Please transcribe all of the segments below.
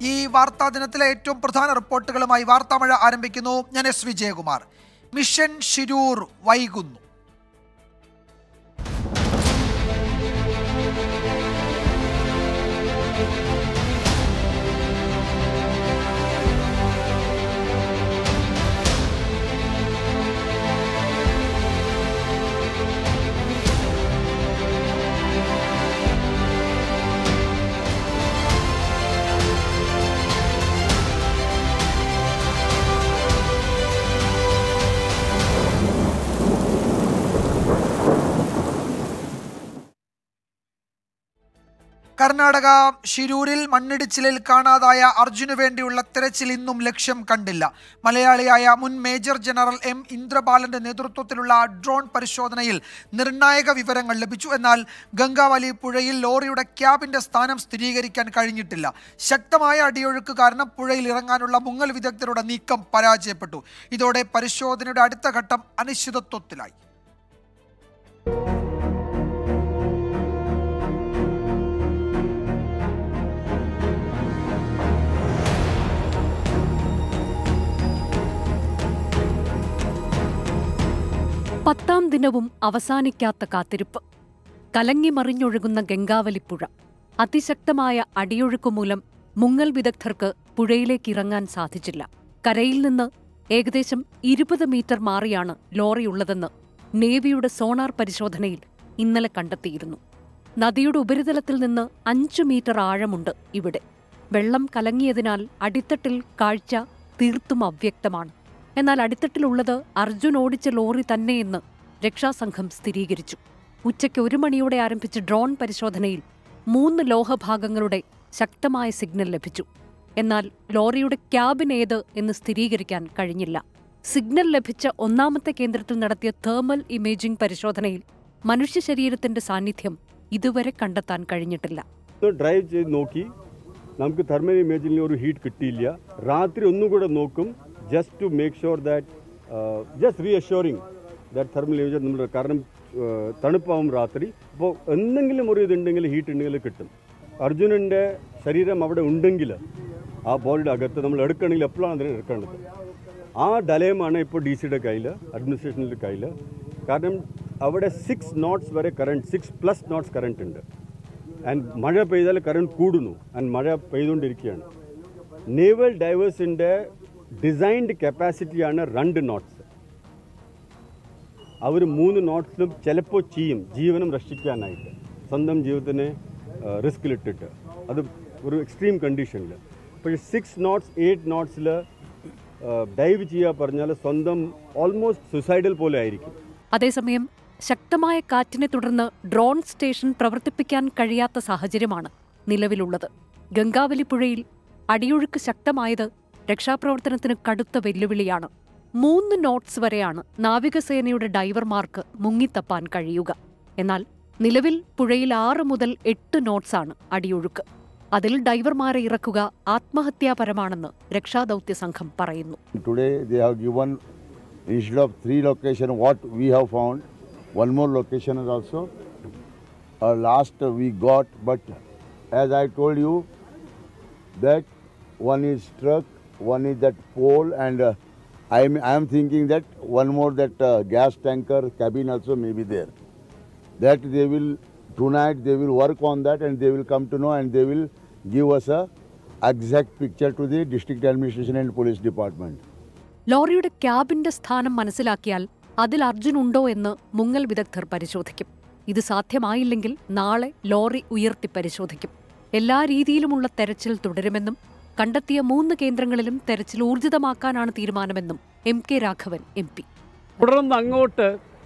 ഈ വാർത്താ ദിനത്തിലെ ഏറ്റവും പ്രധാന റിപ്പോർട്ടുകളുമായി വാർത്താമഴ ആരംഭിക്കുന്നു ഞാൻ എസ് വിജയകുമാർ മിഷൻ ഷിരൂർ വൈകുന്നു കർണാടക ഷിരൂരിൽ മണ്ണിടിച്ചിലിൽ കാണാതായ അർജുന് വേണ്ടിയുള്ള തെരച്ചിൽ ഇന്നും ലക്ഷ്യം കണ്ടില്ല മലയാളിയായ മുൻ മേജർ ജനറൽ എം ഇന്ദ്രബാലന്റെ നേതൃത്വത്തിലുള്ള ഡ്രോൺ പരിശോധനയിൽ നിർണായക വിവരങ്ങൾ ലഭിച്ചു എന്നാൽ ഗംഗാവലി പുഴയിൽ ലോറിയുടെ ക്യാബിന്റെ സ്ഥാനം സ്ഥിരീകരിക്കാൻ കഴിഞ്ഞിട്ടില്ല ശക്തമായ അടിയൊഴുക്ക് കാരണം പുഴയിൽ ഇറങ്ങാനുള്ള മുങ്ങൽ വിദഗ്ധരുടെ നീക്കം പരാജയപ്പെട്ടു ഇതോടെ പരിശോധനയുടെ അടുത്ത ഘട്ടം അനിശ്ചിതത്വത്തിലായി പത്താം ദിനവും അവസാനിക്കാത്ത കാത്തിരിപ്പ് കലങ്ങിമറിഞ്ഞൊഴുകുന്ന ഗംഗാവലിപ്പുഴ അതിശക്തമായ അടിയൊഴുക്ക് മൂലം മുങ്ങൽ വിദഗ്ധർക്ക് പുഴയിലേക്ക് ഇറങ്ങാൻ സാധിച്ചില്ല കരയിൽ നിന്ന് ഏകദേശം ഇരുപത് മീറ്റർ മാറിയാണ് ലോറിയുള്ളതെന്ന് നേവിയുടെ സോണാർ പരിശോധനയിൽ ഇന്നലെ കണ്ടെത്തിയിരുന്നു നദിയുടെ ഉപരിതലത്തിൽ നിന്ന് അഞ്ചു മീറ്റർ ആഴമുണ്ട് ഇവിടെ വെള്ളം കലങ്ങിയതിനാൽ അടിത്തട്ടിൽ കാഴ്ച തീർത്തും അവ്യക്തമാണ് എന്നാൽ അടിത്തട്ടിലുള്ളത് അർജുൻ ഓടിച്ച ലോറി തന്നെയെന്ന് രക്ഷാസംഘം സ്ഥിരീകരിച്ചു ഉച്ചയ്ക്ക് ഒരു മണിയോടെ ആരംഭിച്ച ഡ്രോൺ പരിശോധനയിൽ മൂന്ന് ലോഹഭാഗങ്ങളുടെ ശക്തമായ സിഗ്നൽ ലഭിച്ചു എന്നാൽ ലോറിയുടെ ക്യാബിൻ ഏത് എന്ന് സ്ഥിരീകരിക്കാൻ കഴിഞ്ഞില്ല സിഗ്നൽ ലഭിച്ച ഒന്നാമത്തെ കേന്ദ്രത്തിൽ നടത്തിയ തേർമൽ ഇമേജിംഗ് പരിശോധനയിൽ മനുഷ്യ ശരീരത്തിന്റെ സാന്നിധ്യം ഇതുവരെ കണ്ടെത്താൻ കഴിഞ്ഞിട്ടില്ല ഡ്രൈവ് ചെയ്ത് നോക്കി നമുക്ക് തെർമൽ ഇമേജിൽ ഒരു ഹീറ്റ് കിട്ടിയില്ല രാത്രി ഒന്നും കൂടെ നോക്കും just to make sure that just reassuring that thermal image നമ്മൾ കാരണം ആ, തണുപ്പാവും രാത്രി അപ്പോൾ എന്തെങ്കിലും ഒരു ഇതുണ്ടെങ്കിൽ ഹീറ്റ് ഉണ്ടെങ്കിൽ കിട്ടും അർജുനൻ്റെ ശരീരം അവിടെ ഉണ്ടെങ്കിൽ ആ ബോഡിയുടെ അകത്ത് നമ്മൾ എടുക്കണമെങ്കിൽ എപ്പോഴാണ് അതിനെ എടുക്കേണ്ടത് ആ ഡലയമാണ് ഇപ്പോൾ ഡി സിയുടെ കയ്യിൽ അഡ്മിനിസ്ട്രേഷൻ്റെ കയ്യിൽ കാരണം അവിടെ സിക്സ് നോട്ട്സ് വരെ current six plus knots current ഉണ്ട് ആൻഡ് മഴ പെയ്താൽ കറണ്ട് കൂടുന്നു ആൻഡ് മഴ പെയ്തുകൊണ്ടിരിക്കുകയാണ് നേവൽ ഡൈവേഴ്സിൻ്റെ ഡിസൈൻഡ് കപ്പാസിറ്റിയാണ് രണ്ട് നോട്ട്സ് അവർ മൂന്ന് നോട്ട്സിലും ചിലപ്പോൾ ചെയ്യും ജീവനം രക്ഷിക്കാനായിട്ട് സ്വന്തം ജീവിതത്തിനെ റിസ്കിലിട്ടിട്ട് അത് ഒരു എക്സ്ട്രീം കണ്ടീഷനിൽ പക്ഷേ സിക്സ് നോട്ട്സ് എയ്റ്റ് നോട്ട്സിൽ ഡൈവ് ചെയ്യുക പറഞ്ഞാൽ സ്വന്തം ഓൾമോസ്റ്റ് സുസൈഡൽ പോലെ ആയിരിക്കും അതേസമയം ശക്തമായ കാറ്റിനെ തുടർന്ന് ഡ്രോൺ സ്റ്റേഷൻ പ്രവർത്തിപ്പിക്കാൻ കഴിയാത്ത സാഹചര്യമാണ് നിലവിലുള്ളത് ഗംഗാവലി പുഴയിൽ അടിയൊഴുക്ക് ശക്തമായത് രക്ഷാപ്രവർത്തനത്തിന് കടുത്ത വെല്ലുവിളിയാണ് മൂന്ന് നോട്ട്സ് വരെയാണ് നാവികസേനയുടെ ഡൈവർമാർക്ക് മുങ്ങിത്തപ്പാൻ കഴിയുക എന്നാൽ നിലവിൽ പുഴയിൽ ആറ് മുതൽ എട്ട് നോട്ട്സാണ് അടിയൊഴുക്ക് അതിൽ ഡൈവർമാരെ ഇറക്കുക ആത്മഹത്യാപരമാണെന്ന് രക്ഷാദൌത്യ സംഘം പറയുന്നു Today they have given instead of three location what we have found, one more location is also. Uh, last uh, we got, but as I told you, that one is truck, one is that pole, and uh, I am I am thinking that one more that uh, gas tanker cabin also may be there. That they will tonight they will work on that and they will come to know and they will give us a exact picture to the district administration and police department. ലോറിയുടെ ക്യാബിന്റെ സ്ഥാനം മനസ്സിലാക്കിയാൽ അതിൽ അർജുൻ ഉണ്ടോ എന്ന് മുങ്ങൽ വിദഗ്ധർ പരിശോധിക്കും ഇത് സാധ്യമായില്ലെങ്കിൽ നാളെ ലോറി ഉയർത്തി പരിശോധിക്കും എല്ലാ രീതിയിലുമുള്ള തെരച്ചിൽ തുടരുമെന്നും കണ്ടെത്തിയ മൂന്ന് കേന്ദ്രങ്ങളിലും തെരച്ചിൽ ഊർജിതമാക്കാനാണ് തീരുമാനമെന്നും M K Raghavan M P തുടർന്ന് അങ്ങോട്ട്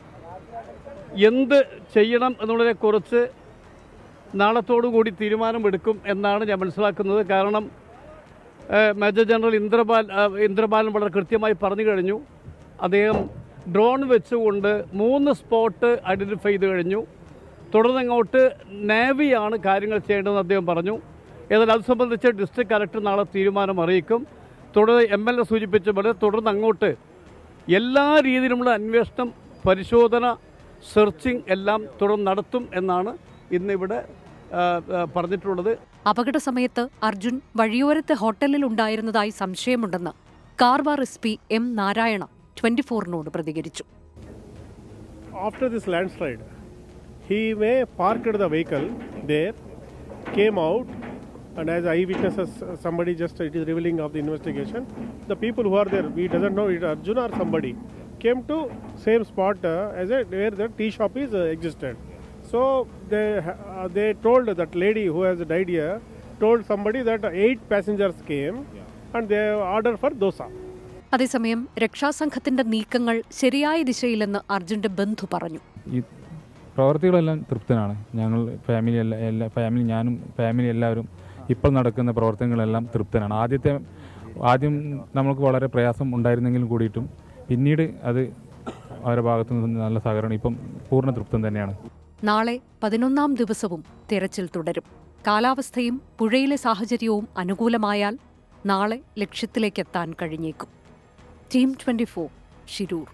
എന്ത് ചെയ്യണം എന്നുള്ളതിനെക്കുറിച്ച് നാളത്തോടു കൂടി തീരുമാനമെടുക്കും എന്നാണ് ഞാൻ മനസ്സിലാക്കുന്നത് കാരണം ഏഹ്, മേജർ ജനറൽ ഇന്ദ്രപാൽ ഏഹ്, ഇന്ദ്രപാലൻ വളരെ കൃത്യമായി പറഞ്ഞു കഴിഞ്ഞു അദ്ദേഹം ഡ്രോൺ വെച്ചുകൊണ്ട് മൂന്ന് സ്പോട്ട് ഐഡൻറ്റിഫൈ ചെയ്ത് കഴിഞ്ഞു തുടർന്ന് അങ്ങോട്ട് നേവിയാണ് കാര്യങ്ങൾ ചെയ്യേണ്ടതെന്ന് അദ്ദേഹം പറഞ്ഞു ഏതായാലും അത് സംബന്ധിച്ച് ഡിസ്ട്രിക്ട് കലക്ടർ നാളെ തീരുമാനം അറിയിക്കും തുടർന്ന് എം എൽ എ സൂചിപ്പിച്ച പോലെ തുടർന്ന് അങ്ങോട്ട് എല്ലാ രീതിയിലുമുള്ള അന്വേഷണം പരിശോധന സെർച്ചിങ് എല്ലാം തുടർന്ന് നടത്തും എന്നാണ് ഇന്നിവിടെ ആ, ആ, പറഞ്ഞിട്ടുള്ളത് അപകട സമയത്ത് അർജുൻ വഴിയോരത്തെ ഹോട്ടലിൽ ഉണ്ടായിരുന്നതായി സംശയമുണ്ടെന്ന് Karwar S P M Narayana twenty ഫോറിനോട് പ്രതികരിച്ചു after this landslide, he may parked the vehicle there, came out, and as eyewitnesses, somebody just it is revealing of the investigation. The people who are there, we doesn't know it Arjun or somebody, came to same spot uh, as a, where the tea shop is uh, existed. So they ha- uh, they told that lady who has died here told somebody that eight passengers came and they ordered for dosa. അതേസമയം രക്ഷാസംഘത്തിന്റെ നീക്കങ്ങൾ ശരിയായ ദിശയിലെന്ന് അർജുന്റെ ബന്ധു പറഞ്ഞു ഈ പ്രവർത്തികളെല്ലാം തൃപ്തനാണ് ഞങ്ങൾ family എല്ലാ എല്ലാ ഫാമിലി ഞാനും ഫാമിലി എല്ലാവരും ഇപ്പോൾ നടക്കുന്ന പ്രവർത്തനങ്ങളെല്ലാം തൃപ്തനാണ് ആദ്യത്തെ ആദ്യം നമുക്ക് വളരെ പ്രയാസം ഉണ്ടായിരുന്നെങ്കിലും കൂടിയിട്ടും പിന്നീട് അത് അവരുടെ ഭാഗത്തു നിന്ന് നല്ല സഹകരണം ഇപ്പം പൂർണ്ണ തൃപ്തം തന്നെയാണ് നാളെ പതിനൊന്നാം ദിവസവും തിരച്ചിൽ തുടരും കാലാവസ്ഥയും പുഴയിലെ സാഹചര്യവും അനുകൂലമായാൽ നാളെ ലക്ഷ്യത്തിലേക്കെത്താൻ കഴിഞ്ഞേക്കും ടീം ട്വന്റി ഫോർ ഷിരൂർ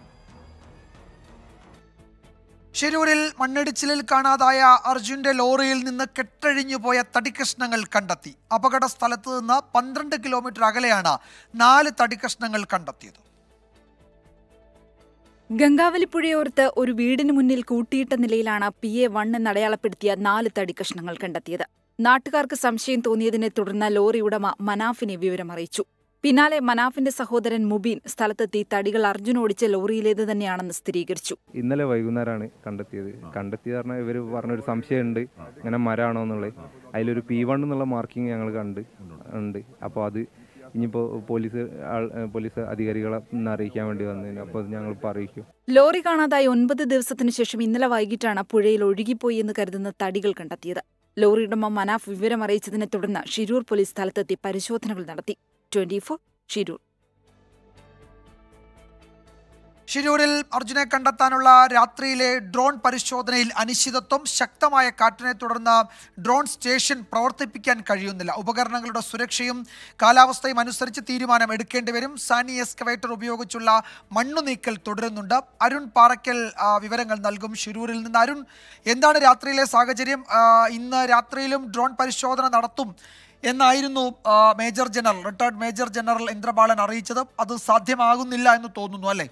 ഷിരൂരിൽ മണ്ണിടിച്ചിലിൽ കാണാതായ അർജുന്റെ ലോറിയിൽ നിന്ന് കെട്ടഴിഞ്ഞു പോയ തടിക്കഷ്ണങ്ങൾ കണ്ടെത്തി അപകട സ്ഥലത്ത് നിന്ന് പന്ത്രണ്ട് കിലോമീറ്റർ അകലെയാണ് നാല് തടിക്കഷ്ണങ്ങൾ കണ്ടെത്തിയത് ഗംഗാവലിപ്പുഴയോരത്ത് ഒരു വീടിന് മുന്നിൽ കൂട്ടിയിട്ട നിലയിലാണ് പി എ വൺ എന്നടയാളപ്പെടുത്തിയ നാല് തടി കഷ്ണങ്ങൾ കണ്ടെത്തിയത് നാട്ടുകാർക്ക് സംശയം തോന്നിയതിനെ തുടർന്ന് ലോറി ഉടമ മനാഫിനെ വിവരമറിയിച്ചു പിന്നാലെ മനാഫിന്റെ സഹോദരൻ മുബീൻ സ്ഥലത്തെത്തി തടികൾ അർജുൻ ഓടിച്ച ലോറിയിലേത് തന്നെയാണെന്ന് സ്ഥിരീകരിച്ചു ഇന്നലെ വൈകുന്നേരമാണ് കണ്ടെത്തിയത് കണ്ടെത്തിയത് പറഞ്ഞാൽ ഇവർ പറഞ്ഞൊരു സംശയമുണ്ട് ഇങ്ങനെ മരമാണോ എന്നുള്ളത് അതിലൊരു പി വൺ എന്നുള്ള മാർക്കിംഗ് ഞങ്ങൾ കണ്ട് ഉണ്ട് അപ്പോൾ അത് ഇനിയിപ്പോൾ പോലീസ് ആൾ പോലീസ് അധികാരികളെ ഒന്ന് അറിയിക്കാൻ വേണ്ടി വന്നതിന് അപ്പോൾ അത് ഞങ്ങളിപ്പോൾ അറിയിക്കും ലോറി കാണാതായി ഒൻപത് ദിവസത്തിനു ശേഷം ഇന്നലെ വൈകിട്ടാണ് പുഴയിൽ ഒഴുകിപ്പോയി എന്ന് കരുതുന്ന തടികൾ കണ്ടെത്തിയത് ലോറി ഉടമ മനാഫ് വിവരമറിയിച്ചതിനെ തുടർന്ന് ഷിരൂർ പോലീസ് സ്ഥലത്തെത്തി പരിശോധനകൾ നടത്തി ട്വന്റി ഫോർ ഷിരൂർ ഷിരൂരിൽ അർജുനെ കണ്ടെത്താനുള്ള രാത്രിയിലെ ഡ്രോൺ പരിശോധനയിൽ അനിശ്ചിതത്വം ശക്തമായ കാറ്റിനെ തുടർന്ന് ഡ്രോൺ സ്റ്റേഷൻ പ്രവർത്തിപ്പിക്കാൻ കഴിയുന്നില്ല ഉപകരണങ്ങളുടെ സുരക്ഷയും കാലാവസ്ഥയും അനുസരിച്ച് തീരുമാനം എടുക്കേണ്ടി വരും സാനി എക്സ്കവേറ്റർ ഉപയോഗിച്ചുള്ള മണ്ണു നീക്കൽ തുടരുന്നുണ്ട് അരുൺ പാറയ്ക്കൽ ആ, വിവരങ്ങൾ നൽകും ഷിരൂരിൽ നിന്ന് അരുൺ എന്താണ് രാത്രിയിലെ സാഹചര്യം ആ, ഇന്ന് രാത്രിയിലും ഡ്രോൺ പരിശോധന നടത്തും എന്നായിരുന്നു ആ, major general retired major general Indrabalan അറിയിച്ചത് അത് സാധ്യമാകുന്നില്ല എന്ന് തോന്നുന്നു അല്ലേ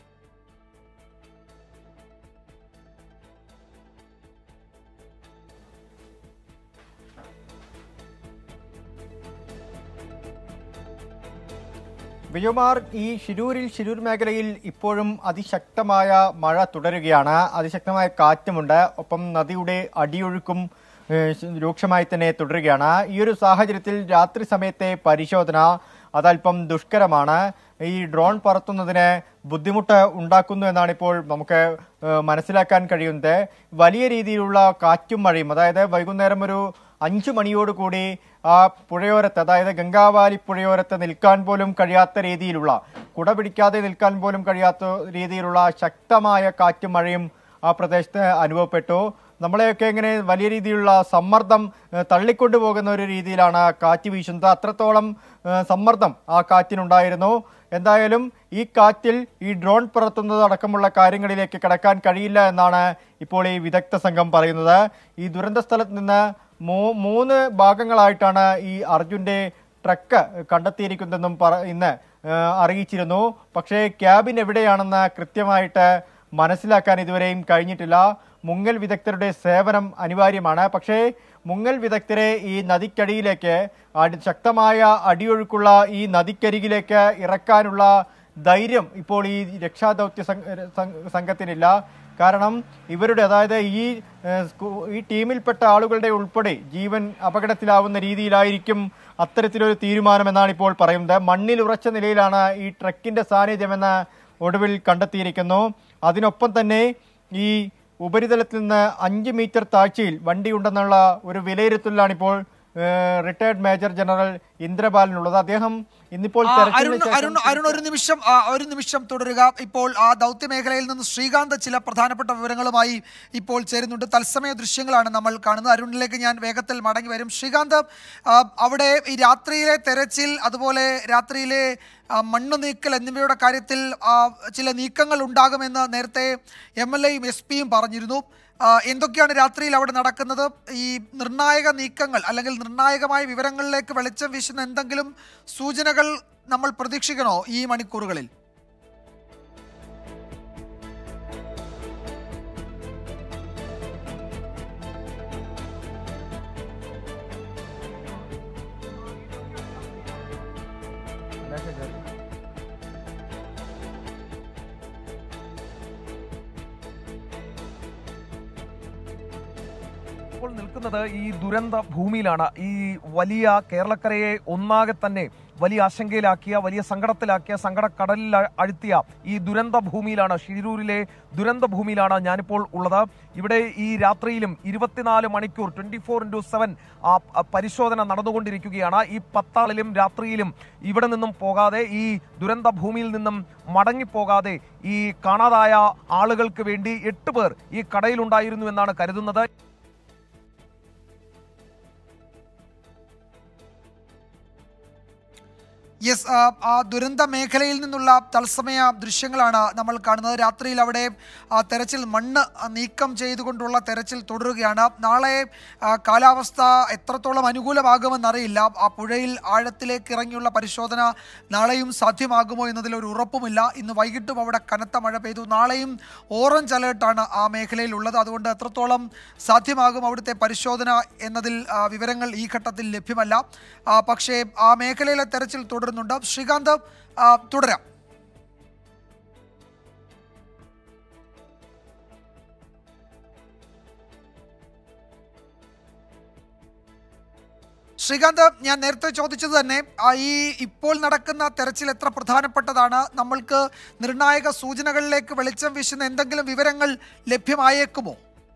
വിജയകുമാർ ഈ ഷിരൂരിൽ ഷിരൂർ മേഖലയിൽ ഇപ്പോഴും അതിശക്തമായ മഴ തുടരുകയാണ് അതിശക്തമായ കാറ്റുമുണ്ട് ഒപ്പം നദിയുടെ അടിയൊഴുക്കും ഏഹ്, രൂക്ഷമായി തന്നെ തുടരുകയാണ് ഈ ഒരു സാഹചര്യത്തിൽ രാത്രി സമയത്തെ പരിശോധന അതല്പം ദുഷ്കരമാണ് ഈ ഡ്രോൺ പറത്തുന്നതിന് ബുദ്ധിമുട്ട് ഉണ്ടാക്കുന്നു എന്നാണ് ഇപ്പോൾ നമുക്ക് ഏഹ്, മനസ്സിലാക്കാൻ കഴിയുന്നത് വലിയ രീതിയിലുള്ള കാറ്റും മഴയും അതായത് വൈകുന്നേരം ഒരു അഞ്ചു മണിയോടുകൂടി ആ പുഴയോരത്ത് അതായത് ഗംഗാവാലി പുഴയോരത്ത് നിൽക്കാൻ പോലും കഴിയാത്ത രീതിയിലുള്ള കുട പിടിക്കാതെ നിൽക്കാൻ പോലും കഴിയാത്ത രീതിയിലുള്ള ശക്തമായ കാറ്റും മഴയും ആ പ്രദേശത്ത് അനുഭവപ്പെട്ടു നമ്മളെയൊക്കെ ഇങ്ങനെ വലിയ രീതിയിലുള്ള സമ്മർദ്ദം ഏഹ്, തള്ളിക്കൊണ്ടു പോകുന്ന ഒരു രീതിയിലാണ് കാറ്റ് വീശുന്നത് അത്രത്തോളം ഏഹ്, സമ്മർദ്ദം ആ കാറ്റിനുണ്ടായിരുന്നു എന്തായാലും ഈ കാറ്റിൽ ഈ ഡ്രോൺ പറത്തുന്നത് അടക്കമുള്ള കാര്യങ്ങളിലേക്ക് കടക്കാൻ കഴിയില്ല എന്നാണ് ഇപ്പോൾ ഈ വിദഗ്ധ സംഘം പറയുന്നത് ഈ ദുരന്ത സ്ഥലത്ത് നിന്ന് മൂ- മൂന്ന് ഭാഗങ്ങളായിട്ടാണ് ഈ അർജുന്റെ ട്രക്ക് കണ്ടെത്തിയിരിക്കുന്നതെന്നും പറ ഇന്ന് ഏഹ്, അറിയിച്ചിരുന്നു പക്ഷേ ക്യാബിൻ എവിടെയാണെന്ന് കൃത്യമായിട്ട് മനസ്സിലാക്കാൻ ഇതുവരെയും കഴിഞ്ഞിട്ടില്ല മുങ്ങൽ വിദഗ്ധരുടെ സേവനം അനിവാര്യമാണ് പക്ഷേ മുങ്ങൽ വിദഗ്ധരെ ഈ നദിക്കടിയിലേക്ക് അടി- ശക്തമായ അടിയൊഴുക്കുള്ള ഈ നദിക്കരികിലേക്ക് ഇറക്കാനുള്ള ധൈര്യം ഇപ്പോൾ ഈ രക്ഷാദൗത്യ സംഘ- സംഘ- സംഘത്തിനില്ല കാരണം ഇവരുടെ അതായത് ഈ ഏഹ്, സ്കൂ- ഈ ടീമിൽപ്പെട്ട ആളുകളുടെ ഉൾപ്പെടെ ജീവൻ അപകടത്തിലാവുന്ന രീതിയിലായിരിക്കും അത്തരത്തിലൊരു തീരുമാനമെന്നാണ് ഇപ്പോൾ പറയുന്നത് മണ്ണിൽ ഉറച്ച നിലയിലാണ് ഈ ട്രക്കിന്റെ സാന്നിധ്യമെന്ന് ഒടുവിൽ കണ്ടെത്തിയിരിക്കുന്നു അതിനൊപ്പം തന്നെ ഈ ഉപരിതലത്തിൽ നിന്ന് അഞ്ച് മീറ്റർ താഴ്ചയിൽ വണ്ടിയുണ്ടെന്നുള്ള ഒരു വിലയിരുത്തലാണ് ഇപ്പോൾ റിട്ടയർഡ് മേജർ ജനറൽ ഇന്ദ്രബാലനുള്ളത് അദ്ദേഹം ഇന്നിപ്പോൾ ആ, തെരച്ചിലിന് അരുൺ ശേഷം അരുൺ അരുൺ ഒരു നിമിഷം ആ, ഒരു നിമിഷം തുടരുക ഇപ്പോൾ ആ ദൗത്യ മേഖലയിൽ നിന്ന് ശ്രീകാന്ത് ചില പ്രധാനപ്പെട്ട വിവരങ്ങളുമായി ഇപ്പോൾ ചേരുന്നുണ്ട് തത്സമയ ദൃശ്യങ്ങളാണ് നമ്മൾ കാണുന്നത് അരുണിലേക്ക് ഞാൻ വേഗത്തിൽ മടങ്ങി വരും ശ്രീകാന്ത് ആ, അവിടെ ഈ രാത്രിയിലെ തെരച്ചിൽ അതുപോലെ രാത്രിയിലെ ആ, മണ്ണ് നീക്കൽ എന്നിവയുടെ കാര്യത്തിൽ ആ, ചില നീക്കങ്ങൾ ഉണ്ടാകുമെന്ന് നേരത്തെ എം എൽ എയും എസ് പിയും പറഞ്ഞിരുന്നു ആ, എന്തൊക്കെയാണ് രാത്രിയിൽ അവിടെ നടക്കുന്നത് ഈ നിർണായക നീക്കങ്ങൾ അല്ലെങ്കിൽ നിർണായകമായ വിവരങ്ങളിലേക്ക് വെളിച്ചം വീശുന്ന എന്തെങ്കിലും സൂചനകൾ നമ്മൾ പ്രതീക്ഷിക്കണോ ഈ മണിക്കൂറുകളിൽ ഇപ്പോൾ നിൽക്കുന്നത് ഈ ദുരന്ത ഭൂമിയിലാണ് ഈ വലിയ കേരളക്കരയെ ഒന്നാകെ തന്നെ വലിയ ആശങ്കയിലാക്കിയ വലിയ സങ്കടത്തിലാക്കിയ സങ്കടക്കടലിൽ അ- അഴുത്തിയ ഈ ദുരന്ത ഭൂമിയിലാണ് ഷിരൂരിലെ ദുരന്ത ഭൂമിയിലാണ് ഞാനിപ്പോൾ ഉള്ളത് ഇവിടെ ഈ രാത്രിയിലും ഇരുപത്തിനാല് മണിക്കൂർ ട്വന്റി ഫോർ ഇൻറ്റു സെവൻ പരിശോധന നടന്നുകൊണ്ടിരിക്കുകയാണ് ഈ പത്താളിലും രാത്രിയിലും ഇവിടെ നിന്നും പോകാതെ ഈ ദുരന്ത ഭൂമിയിൽ നിന്നും മടങ്ങിപ്പോകാതെ ഈ കാണാതായ ആളുകൾക്ക് വേണ്ടി എട്ട് പേർ ഈ കടയിലുണ്ടായിരുന്നു എന്നാണ് കരുതുന്നത് യെസ് ആ ദുരന്ത മേഖലയിൽ നിന്നുള്ള തത്സമയ ദൃശ്യങ്ങളാണ് നമ്മൾ കാണുന്നത് രാത്രിയിൽ അവിടെ ആ, തെരച്ചിൽ മണ്ണ് നീക്കം ചെയ്തുകൊണ്ടുള്ള തെരച്ചിൽ തുടരുകയാണ് നാളെ ആ, കാലാവസ്ഥ എത്രത്തോളം അനുകൂലമാകുമെന്നറിയില്ല ആ പുഴയിൽ ആഴത്തിലേക്ക് ഇറങ്ങിയുള്ള പരിശോധന നാളെയും സാധ്യമാകുമോ എന്നതിൽ ഒരു ഉറപ്പുമില്ല ഇന്ന് വൈകിട്ടും അവിടെ കനത്ത മഴ പെയ്തു നാളെയും ഓറഞ്ച് അലേർട്ടാണ് ആ മേഖലയിൽ ഉള്ളത് അതുകൊണ്ട് എത്രത്തോളം സാധ്യമാകും അവിടുത്തെ പരിശോധന എന്നതിൽ ആ, വിവരങ്ങൾ ഈ ഘട്ടത്തിൽ ലഭ്യമല്ല ആ, പക്ഷേ ആ മേഖലയിലെ തെരച്ചിൽ തുടരുന്നുണ്ട് ശ്രീകാന്ത് ആ, തുടരാം ശ്രീകാന്ത് ഞാൻ നേരത്തെ ചോദിച്ചത് തന്നെ ആ, ഈ ഇപ്പോൾ നടക്കുന്ന തെരച്ചിൽ എത്ര പ്രധാനപ്പെട്ടതാണ് നമ്മൾക്ക് നിർണായക സൂചനകളിലേക്ക് വെളിച്ചം വീശുന്ന എന്തെങ്കിലും വിവരങ്ങൾ ലഭ്യമായേക്കുമോ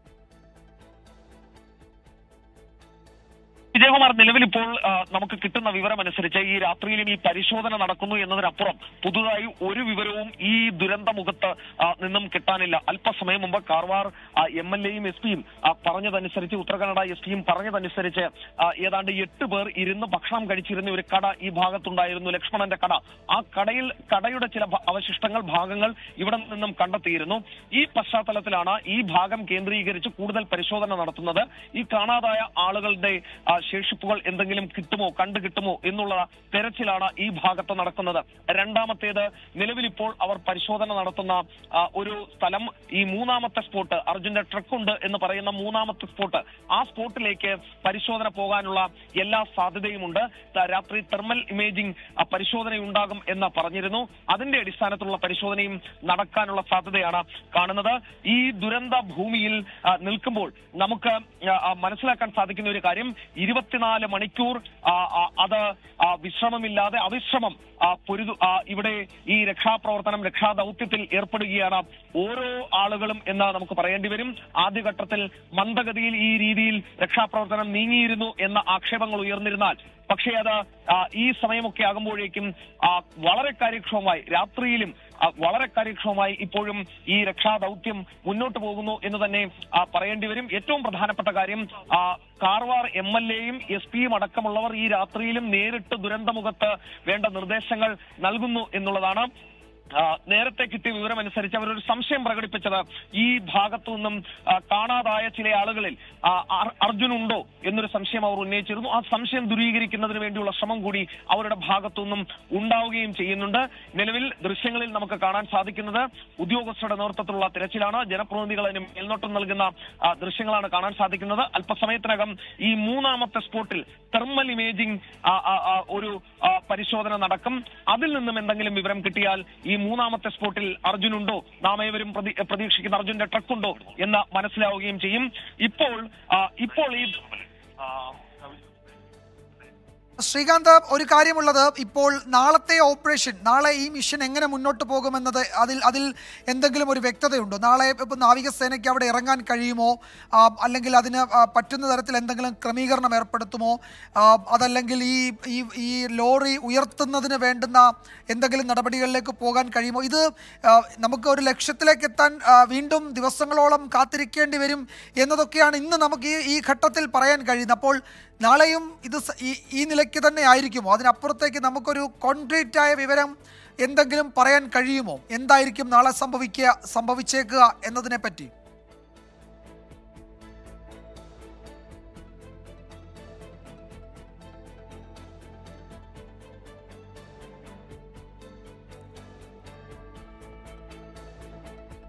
വിജയകുമാർ നിലവിൽ ഇപ്പോൾ ആ, നമുക്ക് കിട്ടുന്ന വിവരം അനുസരിച്ച് ഈ രാത്രിയിലും ഈ പരിശോധന നടക്കുന്നു എന്നതിനപ്പുറം പുതുതായി ഒരു വിവരവും ഈ ദുരന്തമുഖത്ത് ആ, നിന്നും കിട്ടാനില്ല അല്പസമയം മുമ്പ് കാർവാർ എം എൽ എയും എസ് പിയും പറഞ്ഞതനുസരിച്ച് ഉത്തരകന്നഡ എസ് പിയും പറഞ്ഞതനുസരിച്ച് ആ, ഏതാണ്ട് എട്ട് പേർ ഇരുന്ന് ഭക്ഷണം കഴിച്ചിരുന്ന ഒരു കട ഈ ഭാഗത്തുണ്ടായിരുന്നു ലക്ഷ്മണന്റെ കട ആ കടയിൽ കടയുടെ ചില ഭ- അവശിഷ്ടങ്ങൾ ഭാഗങ്ങൾ ഇവിടെ നിന്നും കണ്ടെത്തിയിരുന്നു ഈ പശ്ചാത്തലത്തിലാണ് ഈ ഭാഗം കേന്ദ്രീകരിച്ച് കൂടുതൽ പരിശോധന നടത്തുന്നത് ഈ കാണാതായ ആളുകളുടെ ആ, ശേഷിപ്പുകൾ എന്തെങ്കിലും കിട്ടുമോ കണ്ടു കിട്ടുമോ എന്നുള്ള തെരച്ചിലാണ് ഈ ഭാഗത്ത് നടക്കുന്നത് രണ്ടാമത്തേത് നിലവിൽ ഇപ്പോൾ അവർ പരിശോധന നടത്തുന്ന ആ, ഒരു സ്ഥലം ഈ മൂന്നാമത്തെ സ്പോട്ട് അർജുന്റെ ട്രക്ക് ഉണ്ട് എന്ന് പറയുന്ന മൂന്നാമത്തെ സ്പോട്ട് ആ സ്പോട്ടിലേക്ക് പരിശോധന പോകാനുള്ള എല്ലാ സാധ്യതയുമുണ്ട് ത- രാത്രി തെർമൽ ഇമേജിംഗ് ആ, പരിശോധനയുണ്ടാകും എന്ന് പറഞ്ഞിരുന്നു അതിന്റെ അടിസ്ഥാനത്തിലുള്ള പരിശോധനയും നടക്കാനുള്ള സാധ്യതയാണ് കാണുന്നത് ഈ ദുരന്ത ഭൂമിയിൽ ആ, നിൽക്കുമ്പോൾ നമുക്ക് ആ, ആ, മനസ്സിലാക്കാൻ സാധിക്കുന്ന ഒരു കാര്യം ഇരുപത്തിനാല് മണിക്കൂർ ആ, ആ, അത് ആ, വിശ്രമമില്ലാതെ അവിശ്രമം ആ, പൊരുതു ആ, ഇവിടെ ഈ രക്ഷാപ്രവർത്തനം രക്ഷാദൌത്യത്തിൽ ഏർപ്പെടുകയാണ് ഓരോ ആളുകളും എന്ന് നമുക്ക് പറയേണ്ടി വരും ആദ്യഘട്ടത്തിൽ മന്ദഗതിയിൽ ഈ രീതിയിൽ രക്ഷാപ്രവർത്തനം നീങ്ങിയിരുന്നു എന്ന ആക്ഷേപങ്ങൾ ഉയർന്നിരുന്നാൽ പക്ഷേ അത് ആ, ഈ സമയമൊക്കെ ആകുമ്പോഴേക്കും ആ, വളരെ കാര്യക്ഷമമായി രാത്രിയിലും ആ, വളരെ കാര്യക്ഷമമായി ഇപ്പോഴും ഈ രക്ഷാദൌത്യം മുന്നോട്ട് പോകുന്നു എന്ന് തന്നെ ആ, പറയേണ്ടി വരും ഏറ്റവും പ്രധാനപ്പെട്ട കാര്യം ആ, കാർവാർ എം എൽ എയും എസ് പിയും അടക്കമുള്ളവർ ഈ രാത്രിയിലും നേരിട്ട് ദുരന്തമുഖത്ത് വേണ്ട നിർദ്ദേശങ്ങൾ നൽകുന്നു എന്നുള്ളതാണ് ആ, നേരത്തെ കിട്ടിയ വിവരം അനുസരിച്ച് അവരൊരു സംശയം പ്രകടിപ്പിച്ചത് ഈ ഭാഗത്തു നിന്നും ആ, കാണാതായ ചില ആളുകളിൽ ആ, അർ- അർജുൻ ഉണ്ടോ എന്നൊരു സംശയം അവർ ഉന്നയിച്ചിരുന്നു ആ സംശയം ദൂരീകരിക്കുന്നതിന് വേണ്ടിയുള്ള ശ്രമം കൂടി അവരുടെ ഭാഗത്തു നിന്നും ഉണ്ടാവുകയും ചെയ്യുന്നുണ്ട് നിലവിൽ ദൃശ്യങ്ങളിൽ നമുക്ക് കാണാൻ സാധിക്കുന്നത് ഉദ്യോഗസ്ഥരുടെ നേതൃത്വത്തിലുള്ള തിരച്ചിലാണ് ജനപ്രതിനിധികൾ അതിന് മേൽനോട്ടം നൽകുന്ന ആ, ദൃശ്യങ്ങളാണ് കാണാൻ സാധിക്കുന്നത് അല്പസമയത്തിനകം ഈ മൂന്നാമത്തെ സ്പോട്ടിൽ തെർമൽ ഇമേജിംഗ് ആ, ആ, ആ, ഒരു ആ, പരിശോധന നടക്കും അതിൽ നിന്നും എന്തെങ്കിലും വിവരം കിട്ടിയാൽ ഈ മൂന്നാമത്തെ സ്പോട്ടിൽ അർജുൻ ഉണ്ടോ നാം ഏവരും പ്രതി- പ്രതീക്ഷിക്കുന്ന അർജുന്റെ ട്രക്ക് ഉണ്ടോ എന്ന് മനസ്സിലാവുകയും ചെയ്യും ഇപ്പോൾ ആ, ഇപ്പോൾ ഈ ആ, ശ്രീകാന്ത് ഒരു കാര്യമുള്ളത് ഇപ്പോൾ നാളത്തെ ഓപ്പറേഷൻ നാളെ ഈ മിഷൻ എങ്ങനെ മുന്നോട്ട് പോകുമെന്നത് അതിൽ അതിൽ എന്തെങ്കിലും ഒരു വ്യക്തതയുണ്ടോ നാളെ ഇപ്പോൾ നാവികസേനയ്ക്ക് അവിടെ ഇറങ്ങാൻ കഴിയുമോ ആ, അല്ലെങ്കിൽ അതിന് ആ, പറ്റുന്ന തരത്തിൽ എന്തെങ്കിലും ക്രമീകരണം ഏർപ്പെടുത്തുമോ ആ, അതല്ലെങ്കിൽ ഈ ഈ ഈ ലോറി ഉയർത്തുന്നതിന് വേണ്ടുന്ന എന്തെങ്കിലും നടപടികളിലേക്ക് പോകാൻ കഴിയുമോ ഇത് ആ, നമുക്ക് ഒരു ലക്ഷ്യത്തിലേക്ക് എത്താൻ ആ, വീണ്ടും ദിവസങ്ങളോളം കാത്തിരിക്കേണ്ടി വരും എന്നതൊക്കെയാണ് ഇന്ന് നമുക്ക് ഈ ഈ ഘട്ടത്തിൽ പറയാൻ കഴിയുന്നത് അപ്പോൾ നാളെയും ഇത് സ- ഈ ഈ നിലയ്ക്ക് തന്നെ ആയിരിക്കുമോ അതിനപ്പുറത്തേക്ക് നമുക്കൊരു കോൺക്രീറ്റ് ആയ വിവരം എന്തെങ്കിലും പറയാൻ കഴിയുമോ എന്തായിരിക്കും നാളെ സംഭവിക്കുക സംഭവിച്ചേക്കുക എന്നതിനെ പറ്റി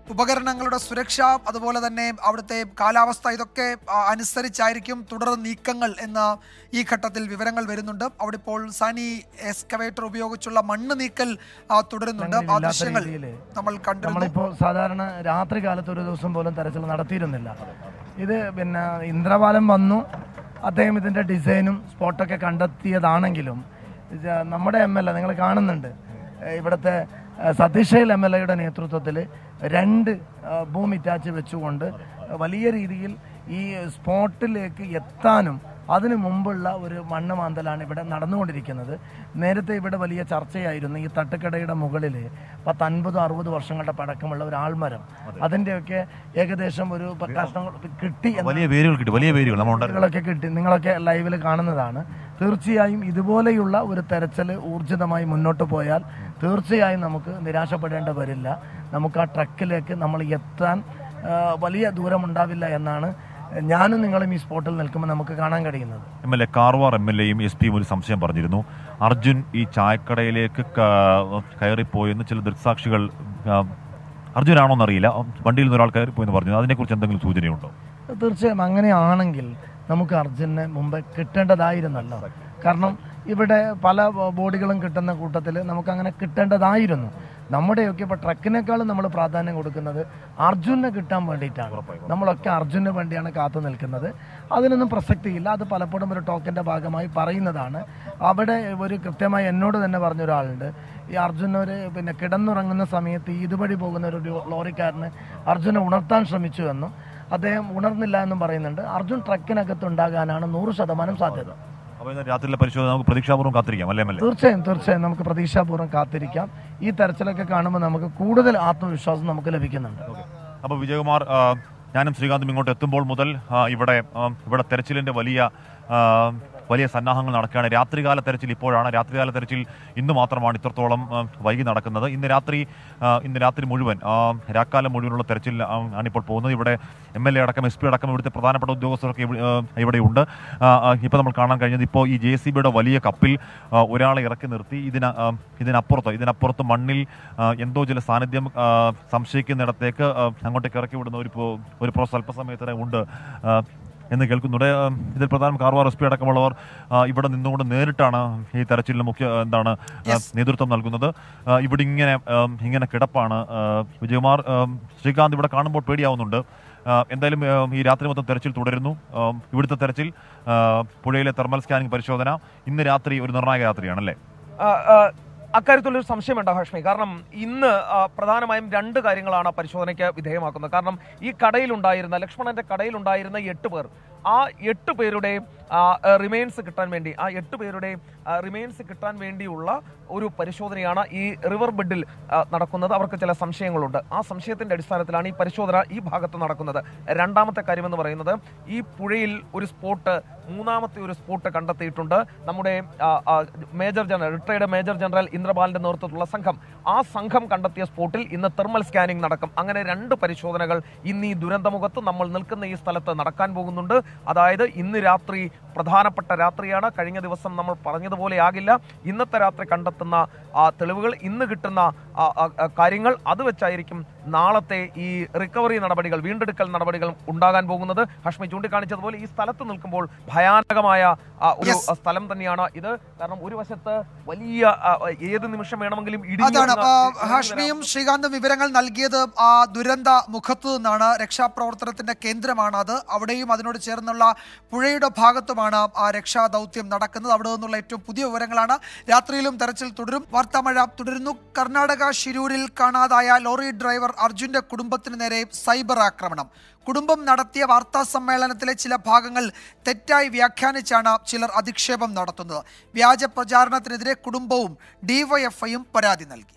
ഉപകരണങ്ങളുടെ സുരക്ഷ അതുപോലെ തന്നെ അവിടുത്തെ കാലാവസ്ഥ ഇതൊക്കെ ആ, അനുസരിച്ചായിരിക്കും തുടർ നീക്കങ്ങൾ എന്ന് ഈ ഘട്ടത്തിൽ വിവരങ്ങൾ വരുന്നുണ്ട് അവിടെ ഇപ്പോൾ സാനി എക്സ്കവേറ്റർ ഉപയോഗിച്ചുള്ള മണ്ണ് നീക്കൽ ആ, തുടരുന്നുണ്ട് ആ ഇല്ലാത്ത ദൃശ്യങ്ങൾ രീതിയില് നമ്മൾ കണ്ടിരുന്നു നമ്മളിപ്പോൾ സാധാരണ രാത്രി കാലത്ത് ഒരു ദിവസം പോലും തെരച്ചിൽ നടത്തിയിരുന്നില്ല ഇത് പിന്നെ ഇന്ദ്രപാലം വന്നു അദ്ദേഹം ഇതിൻ്റെ ഡിസൈനും സ്പോട്ടൊക്കെ കണ്ടെത്തിയതാണെങ്കിലും ഇത് നമ്മുടെ എം എൽ എ നിങ്ങൾ കാണുന്നുണ്ട് ഏഹ് ഇവിടുത്തെ ഏഹ് സതീഷ് എം എൽ എയുടെ നേതൃത്വത്തിൽ രണ്ട് ഏഹ് ഭൂമി ടാച്ച് വെച്ചുകൊണ്ട് വലിയ രീതിയിൽ ഈ സ്പോട്ടിലേക്ക് എത്താനും അതിനു മുമ്പുള്ള ഒരു മണ്ണ് മാന്തലാണ് ഇവിടെ നടന്നുകൊണ്ടിരിക്കുന്നത് നേരത്തെ ഇവിടെ വലിയ ചർച്ചയായിരുന്നു ഈ തട്ടുകടയുടെ മുകളിൽ പത്തൻപത് അറുപത് വർഷങ്ങളുടെ പഴക്കമുള്ള ഒരു ആൾമരം അതിൻ്റെയൊക്കെ ഏകദേശം ഒരു കഷ്ണങ്ങൾ കിട്ടി എന്ന് വലിയ വേരുകൾ കിട്ടി വലിയ വേരുകൾ നമ്മൾ ഉണ്ടായിരുന്നു നിങ്ങളൊക്കെ കിട്ടി നിങ്ങളൊക്കെ ലൈവിൽ കാണുന്നതാണ് തീർച്ചയായും ഇതുപോലെയുള്ള ഒരു തെരച്ചിൽ ഊർജിതമായി മുന്നോട്ട് പോയാൽ തീർച്ചയായും നമുക്ക് നിരാശപ്പെടേണ്ട വരില്ല നമുക്ക് ആ ട്രക്കിലേക്ക് നമ്മൾ എത്താൻ ആ, വലിയ ദൂരമുണ്ടാവില്ല എന്നാണ് ഞാനും നിങ്ങളും ഈ സ്പോട്ടിൽ നിൽക്കുമ്പോൾ നമുക്ക് കാണാൻ കഴിയുന്നത് M L A Karwar M L എയും എസ് പിയും ഒരു സംശയം പറഞ്ഞിരുന്നു അർജുൻ ഈ ചായക്കടയിലേക്ക് ക- കയറിപ്പോയെന്ന് ചില ദൃക്സാക്ഷികൾ ആ, അർജുനാണോ എന്നറിയില്ല വണ്ടിയിൽ നിന്ന് ഒരാൾ കയറിപ്പോയെന്ന് പറഞ്ഞു അതിനെക്കുറിച്ച് എന്തെങ്കിലും സൂചനയുണ്ടോ തീർച്ചയായും അങ്ങനെയാണെങ്കിൽ നമുക്ക് അർജുനെ മുമ്പ് കിട്ടേണ്ടതായിരുന്നല്ലോ കാരണം ഇവിടെ പല ബോഡികളും കിട്ടുന്ന കൂട്ടത്തിൽ നമുക്ക് അങ്ങനെ കിട്ടേണ്ടതായിരുന്നു നമ്മുടെയൊക്കെ ഇപ്പോൾ ട്രക്കിനേക്കാളും നമ്മൾ പ്രാധാന്യം കൊടുക്കുന്നത് അർജുനെ കിട്ടാൻ വേണ്ടിയിട്ടാണ് നമ്മളൊക്കെ അർജുന് വേണ്ടിയാണ് കാത്തു നിൽക്കുന്നത് അതിനൊന്നും പ്രസക്തിയില്ല അത് പലപ്പോഴും ഒരു ടോക്കിൻ്റെ ഭാഗമായി പറയുന്നതാണ് അവിടെ ഒരു കൃത്യമായി എന്നോട് തന്നെ പറഞ്ഞ ഒരാളുണ്ട് ഈ അർജുൻ ഒരു പിന്നെ കിടന്നുറങ്ങുന്ന സമയത്ത് ഈ ഇതുവഴി പോകുന്ന ഒരു ലോറിക്കാരന് അർജുനെ ഉണർത്താൻ ശ്രമിച്ചു എന്നും അദ്ദേഹം ഉണർന്നില്ല എന്നും പറയുന്നുണ്ട് അർജുൻ ട്രക്കിനകത്ത് ഉണ്ടാകാനാണ് നൂറ് ശതമാനം സാധ്യത അപ്പോൾ ഇന്ന് രാത്രിയിലെ പരിശോധന നമുക്ക് പ്രതീക്ഷാപൂർവ്വം കാത്തിരിക്കാം അല്ലേ എം എൽ എ തീർച്ചയായും തീർച്ചയായും നമുക്ക് പ്രതീക്ഷാപൂർവ്വം കാത്തിരിക്കാം ഈ തെരച്ചിലൊക്കെ കാണുമ്പോൾ നമുക്ക് കൂടുതൽ ആത്മവിശ്വാസം നമുക്ക് ലഭിക്കുന്നുണ്ട് അപ്പോൾ വിജയകുമാർ ആ, ഞാനും ശ്രീകാന്തും ഇങ്ങോട്ട് എത്തുമ്പോൾ മുതൽ ആ, ഇവിടെ ആ, ഇവിടെ തെരച്ചിലിന്റെ വലിയ ആ, വലിയ സന്നാഹങ്ങൾ നടക്കുകയാണ് രാത്രികാല തെരച്ചിൽ ഇപ്പോഴാണ് രാത്രികാല തെരച്ചിൽ ഇന്ന് മാത്രമാണ് ഇത്രത്തോളം ആ, വൈകി നടക്കുന്നത് ഇന്ന് രാത്രി ആ, ഇന്ന് രാത്രി മുഴുവൻ ആ, രാക്കാലം മുഴുവനുള്ള തെരച്ചിൽ ആ, ആണ് ഇപ്പോൾ പോകുന്നത് ഇവിടെ എം എൽ എ അടക്കം എസ് പി അടക്കം ഇവിടുത്തെ പ്രധാനപ്പെട്ട ഉദ്യോഗസ്ഥരൊക്കെ ഇവിടെ, ആ, ഇവിടെയുണ്ട് ആ, ആ, ഇപ്പോൾ നമ്മൾ കാണാൻ കഴിഞ്ഞത് ഇപ്പോൾ ഈ ജെ സി ബിയുടെ വലിയ കപ്പിൽ ആ, ഒരാളെ ഇറക്കി നിർത്തി ഇതിന ആ, ഇതിനപ്പുറത്ത് ഇതിനപ്പുറത്ത് മണ്ണിൽ ആ, എന്തോ ചില സാന്നിധ്യം ആ, സംശയിക്കുന്നിടത്തേക്ക് ആ, അങ്ങോട്ടേക്ക് ഇറക്കി വിടുന്ന ഒരു പ്രോ- ഒരു പ്രോസസ് അല്പസമയത്തിന് ഉണ്ട് ആ, എന്ന് കേൾക്കുന്നുണ്ട് ആ, ഇതിൽ പ്രധാനം കാർവാർ എസ് പി അടക്കമുള്ളവർ ആ, ഇവിടെ നിന്നുകൊണ്ട് നേരിട്ടാണ് ഈ തെരച്ചിലിന് മുഖ്യ എന്താണ് ആ, നേതൃത്വം നൽകുന്നത് ആ, ഇവിടെ ഇങ്ങനെ ആ, ഇങ്ങനെ കിടപ്പാണ് ആ, വിജയകുമാർ ആ, ശ്രീകാന്ത് ഇവിടെ കാണുമ്പോൾ പേടിയാവുന്നുണ്ട് ആ, എന്തായാലും ആ, ഈ രാത്രി മൊത്തം തെരച്ചിൽ തുടരുന്നു ആ, ഇവിടുത്തെ തെരച്ചിൽ ആ, പുഴയിലെ തെർമൽ സ്കാനിംഗ് പരിശോധന ഇന്ന് രാത്രി ഒരു നിർണായക രാത്രിയാണല്ലേ ആ, ആ, അക്കാര്യത്തിൽ ഒരു സംശയം വേണ്ട ഹാഷ്മി കാരണം ഇന്ന് ആ, പ്രധാനമായും രണ്ട് കാര്യങ്ങളാണ് പരിശോധനയ്ക്ക് വിധേയമാക്കുന്നത് കാരണം ഈ കടയിലുണ്ടായിരുന്ന ലക്ഷ്മണന്റെ കടയിലുണ്ടായിരുന്ന എട്ട് പേർ ആ എട്ട് പേരുടെ റിമെയിൻസ് കിട്ടാൻ വേണ്ടി ആ എട്ട് പേരുടെ റിമെയിൻസ് കിട്ടാൻ വേണ്ടിയുള്ള ഒരു പരിശോധനയാണ് ഈ റിവർ ബെഡിൽ ആ, നടക്കുന്നത് അവർക്ക് ചില സംശയങ്ങളുണ്ട് ആ സംശയത്തിന്റെ അടിസ്ഥാനത്തിലാണ് ഈ പരിശോധന ഈ ഭാഗത്ത് നടക്കുന്നത് രണ്ടാമത്തെ കാര്യമെന്ന് പറയുന്നത് ഈ പുഴയിൽ ഒരു സ്പോട്ട് മൂന്നാമത്തെ ഒരു സ്പോട്ട് കണ്ടെത്തിയിട്ടുണ്ട് നമ്മുടെ ആ, ആ, major general retired major general ഇന്ദ്രപാലിന്റെ നേതൃത്വത്തിലുള്ള സംഘം ആ സംഘം കണ്ടെത്തിയ സ്പോട്ടിൽ ഇന്ന് തെർമൽ സ്കാനിംഗ് നടക്കും അങ്ങനെ രണ്ട് പരിശോധനകൾ ഇന്ന് ഈ ദുരന്തമുഖത്ത് നമ്മൾ നിൽക്കുന്ന ഈ സ്ഥലത്ത് നടക്കാൻ പോകുന്നുണ്ട് അതായത് ഇന്ന് രാത്രി പ്രധാനപ്പെട്ട രാത്രിയാണ് കഴിഞ്ഞ ദിവസം നമ്മൾ പറഞ്ഞതുപോലെ ആകില്ല ഇന്നത്തെ രാത്രി കണ്ടെത്തുന്ന ആ തെളിവുകൾ ഇന്ന് കിട്ടുന്ന ആ, ആ, ആ, കാര്യങ്ങൾ അത് വെച്ചായിരിക്കും നാളത്തെ ഈ റിക്കവറി നടപടികൾ വീണ്ടെടുക്കൽ നടപടികൾ ഉണ്ടാകാൻ പോകുന്നത് ഹഷ്മി ചൂണ്ടിക്കാണിച്ചതുപോലെ ഈ സ്ഥലത്ത് നിൽക്കുമ്പോൾ ഭയാനകമായ ആ, ഒരു Yes. സ്ഥലം തന്നെയാണ് ഇത് കാരണം ഒരു വശത്ത് വലിയ ആ, ഏത് നിമിഷം വേണമെങ്കിലും അതാണ് ഇടിഞ്ഞു ആ, വീഴുന്ന- ഹാഷ്മിയും ശ്രീകാന്തും വിവരങ്ങൾ നൽകിയത് ആ ദുരന്ത മുഖത്തു നിന്നാണ് രക്ഷാപ്രവർത്തനത്തിന്റെ കേന്ദ്രമാണ് അത് അവിടെയും അതിനോട് ചേർന്നുള്ള പുഴയുടെ ഭാഗത്തുമാണ് ആ രക്ഷാ ദൗത്യം നടക്കുന്നത് അവിടെ നിന്നുള്ള ഏറ്റവും പുതിയ വിവരങ്ങളാണ് രാത്രിയിലും തെരച്ചിൽ തുടരും വാർത്താമഴ തുടരുന്നു കർണാടക ഷിരൂരിൽ കാണാതായ ലോറി ഡ്രൈവർ അർജുന്റെ കുടുംബത്തിന് നേരെ സൈബർ ആക്രമണം കുടുംബം നടത്തിയ വാർത്താ സമ്മേളനത്തിലെ ചില ഭാഗങ്ങൾ തെറ്റായി വ്യാഖ്യാനിച്ചാണ് ചിലർ അധിക്ഷേപം നടത്തുന്നത് വ്യാജ പ്രചാരണത്തിനെതിരെ കുടുംബവും ഡിവൈഎഫ്ഐയും പരാതി നൽകി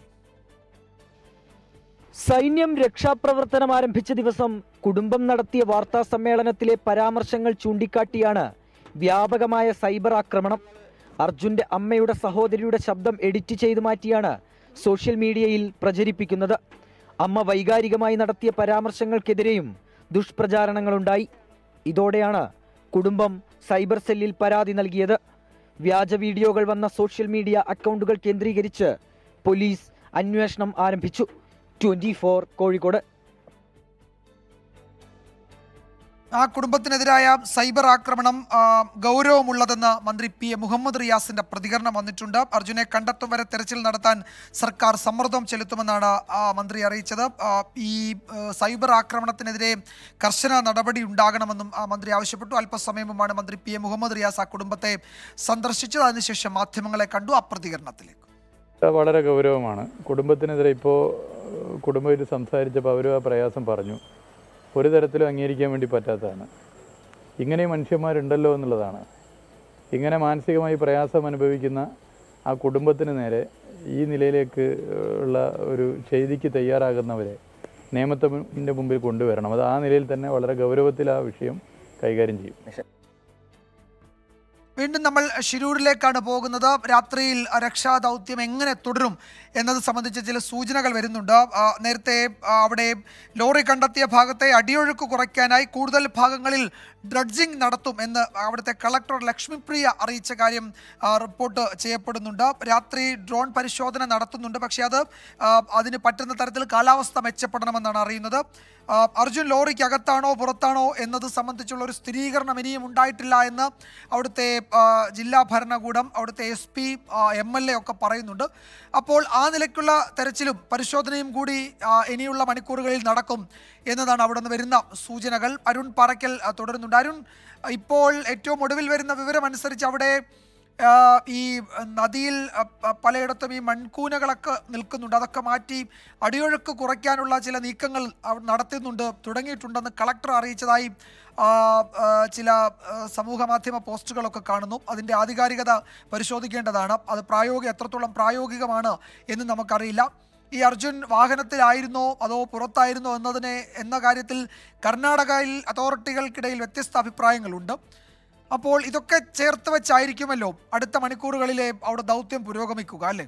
സൈന്യം രക്ഷാപ്രവർത്തനം ആരംഭിച്ച ദിവസം കുടുംബം നടത്തിയ വാർത്താ സമ്മേളനത്തിലെ പരാമർശങ്ങൾ ചൂണ്ടിക്കാട്ടിയാണ് വ്യാപകമായ സൈബർ ആക്രമണം അർജുന്റെ അമ്മയുടെ സഹോദരിയുടെ ശബ്ദം എഡിറ്റ് ചെയ്തു മാറ്റിയാണ് സോഷ്യൽ മീഡിയയിൽ പ്രചരിപ്പിക്കുന്നത് അമ്മ വൈകാരികമായി നടത്തിയ പരാമർശങ്ങൾക്കെതിരെയും ദുഷ്പ്രചാരണങ്ങളുണ്ടായി ഇതോടെയാണ് കുടുംബം സൈബർ സെല്ലിൽ പരാതി നൽകിയത് വ്യാജ വീഡിയോകൾ വന്ന സോഷ്യൽ മീഡിയ അക്കൗണ്ടുകൾ കേന്ദ്രീകരിച്ച് പോലീസ് അന്വേഷണം ആരംഭിച്ചു ട്വന്റി ഫോർ കോഴിക്കോട് ആ കുടുംബത്തിനെതിരായ സൈബർ ആക്രമണം ആ, ഗൗരവമുള്ളതെന്ന് മന്ത്രി പി എ മുഹമ്മദ് റിയാസിന്റെ പ്രതികരണം വന്നിട്ടുണ്ട് അർജുനെ കണ്ടെത്തും വരെ തെരച്ചിൽ നടത്താൻ സർക്കാർ സമ്മർദ്ദം ചെലുത്തുമെന്നാണ് ആ, മന്ത്രി അറിയിച്ചത് ആ, ഈ ആ, സൈബർ ആക്രമണത്തിനെതിരെ കർശന നടപടി ഉണ്ടാകണമെന്നും ആ, മന്ത്രി ആവശ്യപ്പെട്ടു അല്പസമയം മുമ്പാണ് മന്ത്രി പി എ മുഹമ്മദ് റിയാസ് ആ കുടുംബത്തെ സന്ദർശിച്ചത് അതിനുശേഷം മാധ്യമങ്ങളെ കണ്ടു ആ പ്രതികരണത്തിലേക്ക് വളരെ ഗൗരവമാണ് കുടുംബത്തിനെതിരെ ഇപ്പോൾ കുടുംബമായിട്ട് സംസാരിച്ചപ്പോൾ അവരും ആ പ്രയാസം പറഞ്ഞു ഒരു തരത്തിലും അംഗീകരിക്കാൻ വേണ്ടി പറ്റാത്തതാണ് ഇങ്ങനെ മനുഷ്യന്മാരുണ്ടല്ലോ എന്നുള്ളതാണ് ഇങ്ങനെ മാനസികമായി പ്രയാസം അനുഭവിക്കുന്ന ആ കുടുംബത്തിന് നേരെ ഈ നിലയിലേക്ക് ഉള്ള ഒരു ചെയ്തിക്ക് തയ്യാറാകുന്നവരെ നിയമത്തിൻ്റെ മുമ്പിൽ കൊണ്ടുവരണം അത് ആ നിലയിൽ തന്നെ വളരെ ഗൗരവത്തിൽ ആ വിഷയം കൈകാര്യം ചെയ്യും വീണ്ടും നമ്മൾ ഷിരൂരിലേക്കാണ് പോകുന്നത് രാത്രിയിൽ രക്ഷാദൗത്യം എങ്ങനെ തുടരും എന്നത് സംബന്ധിച്ച് ചില സൂചനകൾ വരുന്നുണ്ട് ആ, നേരത്തെ ആ, അവിടെ ലോറി കണ്ടെത്തിയ ഭാഗത്തെ അടിയൊഴുക്ക് കുറയ്ക്കാനായി കൂടുതൽ ഭാഗങ്ങളിൽ ഡ്രഡ്ജിംഗ് നടത്തും എന്ന് അവിടുത്തെ കളക്ടർ ലക്ഷ്മിപ്രിയ അറിയിച്ച കാര്യം ആ, റിപ്പോർട്ട് ചെയ്യപ്പെടുന്നുണ്ട് രാത്രി ഡ്രോൺ പരിശോധന നടത്തുന്നുണ്ട് പക്ഷേ അത് ആ, അതിന് പറ്റുന്ന തരത്തിൽ കാലാവസ്ഥ മെച്ചപ്പെടണമെന്നാണ് അറിയുന്നത് ആ, അർജുൻ ലോറിക്ക് അകത്താണോ പുറത്താണോ എന്നത് സംബന്ധിച്ചുള്ള ഒരു സ്ഥിരീകരണം ഇനിയും ഉണ്ടായിട്ടില്ല എന്ന് അവിടുത്തെ ആ, ജില്ലാ ഭരണകൂടം അവിടുത്തെ S P M L A ഒക്കെ പറയുന്നുണ്ട് അപ്പോൾ ആ നിലയ്ക്കുള്ള തെരച്ചിലും പരിശോധനയും കൂടി ആ, ഇനിയുള്ള മണിക്കൂറുകളിൽ നടക്കും എന്നതാണ് അവിടെ നിന്ന് വരുന്ന സൂചനകൾ അരുൺ പാറയ്ക്കൽ ആ, തുടരുന്നുണ്ട് അരുൺ ഇപ്പോൾ ഏറ്റവും ഒടുവിൽ വരുന്ന വിവരം അനുസരിച്ച് അവിടെ ആ, ഈ നദിയിൽ ആ, പ- പലയിടത്തും ഈ മൺകൂനകളൊക്കെ നിൽക്കുന്നുണ്ട് അതൊക്കെ മാറ്റി അടിയൊഴുക്ക് കുറയ്ക്കാനുള്ള ചില നീക്കങ്ങൾ അവർ നടത്തുന്നുണ്ട് തുടങ്ങിയിട്ടുണ്ടെന്ന് കളക്ടർ അറിയിച്ചതായി ആ, ആ, ചില ആ, സമൂഹ മാധ്യമ പോസ്റ്റുകളൊക്കെ കാണുന്നു അതിൻ്റെ ആധികാരികത പരിശോധിക്കേണ്ടതാണ് അത് പ്രായോഗിക എത്രത്തോളം പ്രായോഗികമാണ് എന്ന് നമുക്കറിയില്ല ഈ അർജുൻ വാഹനത്തിലായിരുന്നോ അതോ പുറത്തായിരുന്നോ എന്നതിനെ എന്ന കാര്യത്തിൽ കർണാടകയിൽ അതോറിറ്റികൾക്കിടയിൽ വ്യത്യസ്ത അഭിപ്രായങ്ങളുണ്ട് അപ്പോൾ ഇതൊക്കെ ചേർത്ത് വെച്ചായിരിക്കുമല്ലോ അടുത്ത മണിക്കൂറുകളിലെ അവിടെ ദൗത്യം പുരോഗമിക്കുക അല്ലേ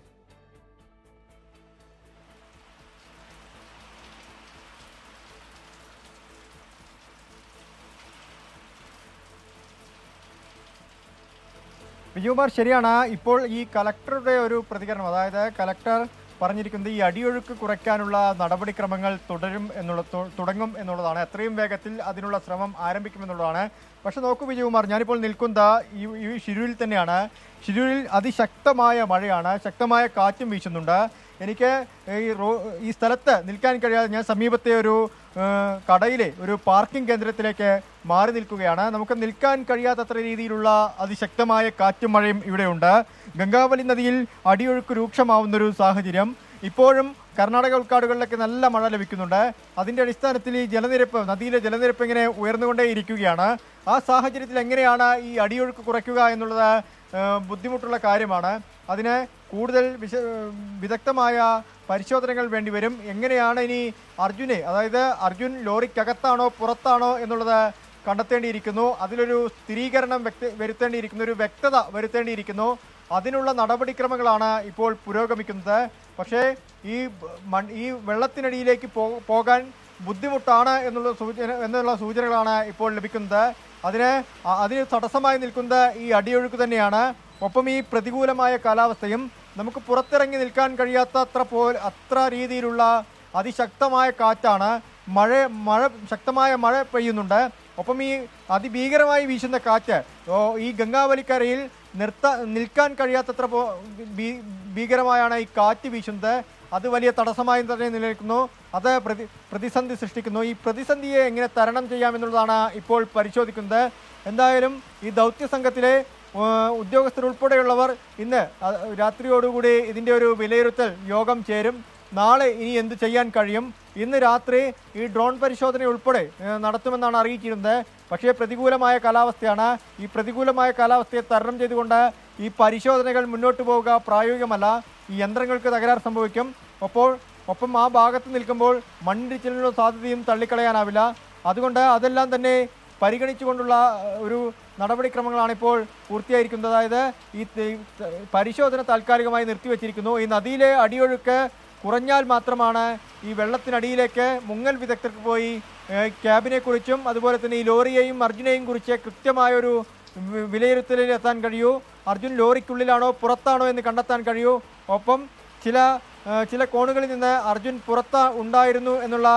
വിജയകുമാർ ശരിയാണ് ഇപ്പോൾ ഈ കലക്ടറുടെ ഒരു പ്രതികരണം അതായത് കലക്ടർ പറഞ്ഞിരിക്കുന്നത് ഈ അടിയൊഴുക്ക് കുറയ്ക്കാനുള്ള നടപടിക്രമങ്ങൾ തുടരും എന്നുള്ള തു- തുടങ്ങും എന്നുള്ളതാണ് എത്രയും വേഗത്തിൽ അതിനുള്ള ശ്രമം ആരംഭിക്കുമെന്നുള്ളതാണ് പക്ഷെ നോക്കൂ വിജയകുമാർ ഞാനിപ്പോൾ നിൽക്കുന്ന ഈ ഈ ഷിരൂരിൽ തന്നെയാണ് ഷിരൂരിൽ അതിശക്തമായ മഴയാണ് ശക്തമായ കാറ്റും വീശുന്നുണ്ട് എനിക്ക് ഈ റോ ഈ സ്ഥലത്ത് നിൽക്കാൻ കഴിയാതെ ഞാൻ സമീപത്തെ ഒരു ഏഹ്, കടയിലെ ഒരു പാർക്കിംഗ് കേന്ദ്രത്തിലേക്ക് മാറി നിൽക്കുകയാണ് നമുക്ക് നിൽക്കാൻ കഴിയാത്തത്ര രീതിയിലുള്ള അതിശക്തമായ കാറ്റും മഴയും ഇവിടെയുണ്ട് ഗംഗാവലി നദിയിൽ അടിയൊഴുക്ക് രൂക്ഷമാവുന്നൊരു സാഹചര്യം ഇപ്പോഴും കർണാടക ഉൾക്കാടുകളിലൊക്കെ നല്ല മഴ ലഭിക്കുന്നുണ്ട് അതിന്റെ അടിസ്ഥാനത്തിൽ ഈ ജലനിരപ്പ് നദിയിലെ ജലനിരപ്പ് ഇങ്ങനെ ഉയർന്നുകൊണ്ടേയിരിക്കുകയാണ് ആ സാഹചര്യത്തിൽ എങ്ങനെയാണ് ഈ അടിയൊഴുക്ക് കുറയ്ക്കുക എന്നുള്ളത് ഏഹ്, ബുദ്ധിമുട്ടുള്ള കാര്യമാണ് അതിന് കൂടുതൽ വിശ വിദഗ്ധമായ പരിശോധനകൾ വേണ്ടിവരും എങ്ങനെയാണ് ഇനി അർജുനെ അതായത് അർജുൻ ലോറിക്കകത്താണോ പുറത്താണോ എന്നുള്ളത് കണ്ടെത്തേണ്ടിയിരിക്കുന്നു അതിലൊരു സ്ഥിരീകരണം വ്യക്ത വരുത്തേണ്ടിയിരിക്കുന്നു ഒരു വ്യക്തത വരുത്തേണ്ടിയിരിക്കുന്നു അതിനുള്ള നടപടിക്രമങ്ങളാണ് ഇപ്പോൾ പുരോഗമിക്കുന്നത് പക്ഷേ ഈ ബ- മൺ- ഈ വെള്ളത്തിനടിയിലേക്ക് പോ- പോകാൻ ബുദ്ധിമുട്ടാണ് എന്നുള്ള സൂചന എന്നുള്ള സൂചനകളാണ് ഇപ്പോൾ ലഭിക്കുന്നത് അതിന് അ- അതിന് തടസ്സമായി നിൽക്കുന്നത് ഈ അടിയൊഴുക്ക് തന്നെയാണ് ഒപ്പം ഈ പ്രതികൂലമായ കാലാവസ്ഥയും നമുക്ക് പുറത്തിറങ്ങി നിൽക്കാൻ കഴിയാത്ത അത്ര പോ അത്ര രീതിയിലുള്ള അതിശക്തമായ കാറ്റാണ് മഴ മഴ ശക്തമായ മഴ പെയ്യുന്നുണ്ട് ഒപ്പം ഈ അതിഭീകരമായി വീശുന്ന കാറ്റ് ഓ, ഈ ഗംഗാവലിക്കരയിൽ നിർത്ത നിൽക്കാൻ കഴിയാത്തത്ര പോ- ഭീ- ഭീകരമായാണ് ഈ കാറ്റ് വീശുന്നത് അത് വലിയ തടസ്സമായി തന്നെ നിലനിൽക്കുന്നു അത് പ്രതി പ്രതിസന്ധി സൃഷ്ടിക്കുന്നു ഈ പ്രതിസന്ധിയെ എങ്ങനെ തരണം ചെയ്യാമെന്നുള്ളതാണ് ഇപ്പോൾ പരിശോധിക്കുന്നത് എന്തായാലും ഈ ദൗത്യ സംഘത്തിലെ ഏഹ്, ഉദ്യോഗസ്ഥരുൾപ്പെടെയുള്ളവർ ഇന്ന് അഹ്, രാത്രിയോടുകൂടി ഇതിൻ്റെ ഒരു വിലയിരുത്തൽ യോഗം ചേരും നാളെ ഇനി എന്ത് ചെയ്യാൻ കഴിയും ഇന്ന് രാത്രി ഈ ഡ്രോൺ പരിശോധന ഉൾപ്പെടെ ഏഹ്, നടത്തുമെന്നാണ് അറിയിച്ചിരുന്നത് പക്ഷേ പ്രതികൂലമായ കാലാവസ്ഥയാണ് ഈ പ്രതികൂലമായ കാലാവസ്ഥയെ തരണം ചെയ്തുകൊണ്ട് ഈ പരിശോധനകൾ മുന്നോട്ട് പോവുക പ്രായോഗികമല്ല ഈ യന്ത്രങ്ങൾക്ക് തകരാർ സംഭവിക്കും അപ്പോൾ ഒപ്പം ആ ഭാഗത്ത് നിൽക്കുമ്പോൾ മണ്ണിടിച്ചിലിനുള്ള സാധ്യതയും തള്ളിക്കളയാനാവില്ല അതുകൊണ്ട് അതെല്ലാം തന്നെ പരിഗണിച്ചുകൊണ്ടുള്ള ഏഹ്, ഒരു നടപടിക്രമങ്ങളാണ് ഇപ്പോൾ പൂർത്തിയായിരിക്കുന്നത് അതായത് ഈ ത- ത- പരിശോധന താൽക്കാലികമായി നിർത്തിവെച്ചിരിക്കുന്നു ഈ നദിയിലെ അടിയൊഴുക്ക് കുറഞ്ഞാൽ മാത്രമാണ് ഈ വെള്ളത്തിനടിയിലേക്ക് മുങ്ങൽ വിദഗ്ധർക്ക് പോയി ഏഹ്, ക്യാബിനെക്കുറിച്ചും അതുപോലെ തന്നെ ഈ ലോറിയെയും അർജുനെയും കുറിച്ച് കൃത്യമായൊരു വി- വിലയിരുത്തലിൽ എത്താൻ കഴിയൂ അർജുൻ ലോറിക്കുള്ളിലാണോ പുറത്താണോ എന്ന് കണ്ടെത്താൻ കഴിയൂ ഒപ്പം ചില ഏഹ്, ചില കോണുകളിൽ നിന്ന് അർജുൻ പുറത്ത് ഉണ്ടായിരുന്നു എന്നുള്ള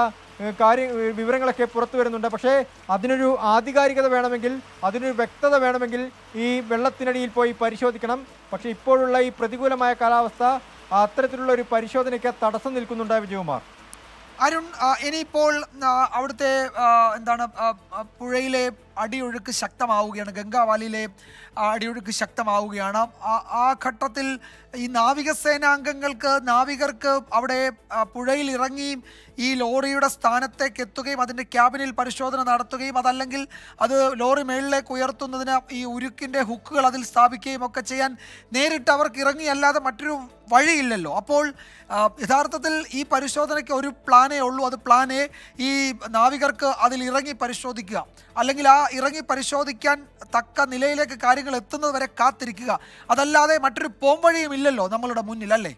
ഏഹ്, കാര്യ ഏഹ്, വിവരങ്ങളൊക്കെ പുറത്തു വരുന്നുണ്ട് പക്ഷേ അതിനൊരു ആധികാരികത വേണമെങ്കിൽ അതിനൊരു വ്യക്തത വേണമെങ്കിൽ ഈ വെള്ളത്തിനടിയിൽ പോയി പരിശോധിക്കണം പക്ഷേ ഇപ്പോഴുള്ള ഈ പ്രതികൂലമായ കാലാവസ്ഥ അത്തരത്തിലുള്ള ഒരു പരിശോധനയ്ക്ക് തടസ്സം നിൽക്കുന്നുണ്ട് വിജയകുമാർ അരുൺ ആ, ഇനിയിപ്പോൾ ആ, അവിടുത്തെ ആ, എന്താണ് ആ, ആ, പുഴയിലെ അടിയൊഴുക്ക് ശക്തമാവുകയാണ് ഗംഗാവാലിയിലെ ആ, അടിയൊഴുക്ക് ശക്തമാവുകയാണ് ആ ആ ഘട്ടത്തിൽ ഈ നാവികസേനാംഗങ്ങൾക്ക് നാവികർക്ക് അവിടെ ആ, പുഴയിൽ ഇറങ്ങി ഈ ലോറിയുടെ സ്ഥാനത്തേക്ക് എത്തുകയും അതിൻ്റെ ക്യാബിനിൽ പരിശോധന നടത്തുകയും അതല്ലെങ്കിൽ അത് ലോറി മേളിലേക്ക് ഉയർത്തുന്നതിന് ഈ ഉരുക്കിൻ്റെ ഹുക്കുകൾ അതിൽ സ്ഥാപിക്കുകയും ഒക്കെ ചെയ്യാൻ നേരിട്ട് അവർക്ക് ഇറങ്ങിയല്ലാതെ മറ്റൊരു വഴിയില്ലല്ലോ അപ്പോൾ ആ, യഥാർത്ഥത്തിൽ ഈ പരിശോധനയ്ക്ക് ഒരു പ്ലാനേ ഉള്ളൂ അത് പ്ലാൻ എ ഈ നാവികർക്ക് അതിൽ ഇറങ്ങി പരിശോധിക്കുക അല്ലെങ്കിൽ ആ ഇറങ്ങി പരിശോധിക്കാൻ തക്ക നിലയിലേക്ക് കാര്യങ്ങൾ എത്തുന്നത് വരെ കാത്തിരിക്കുക അതല്ലാതെ മറ്റൊരു പോംവഴിയും ഇല്ലല്ലോ നമ്മളുടെ മുന്നിൽ അല്ലേ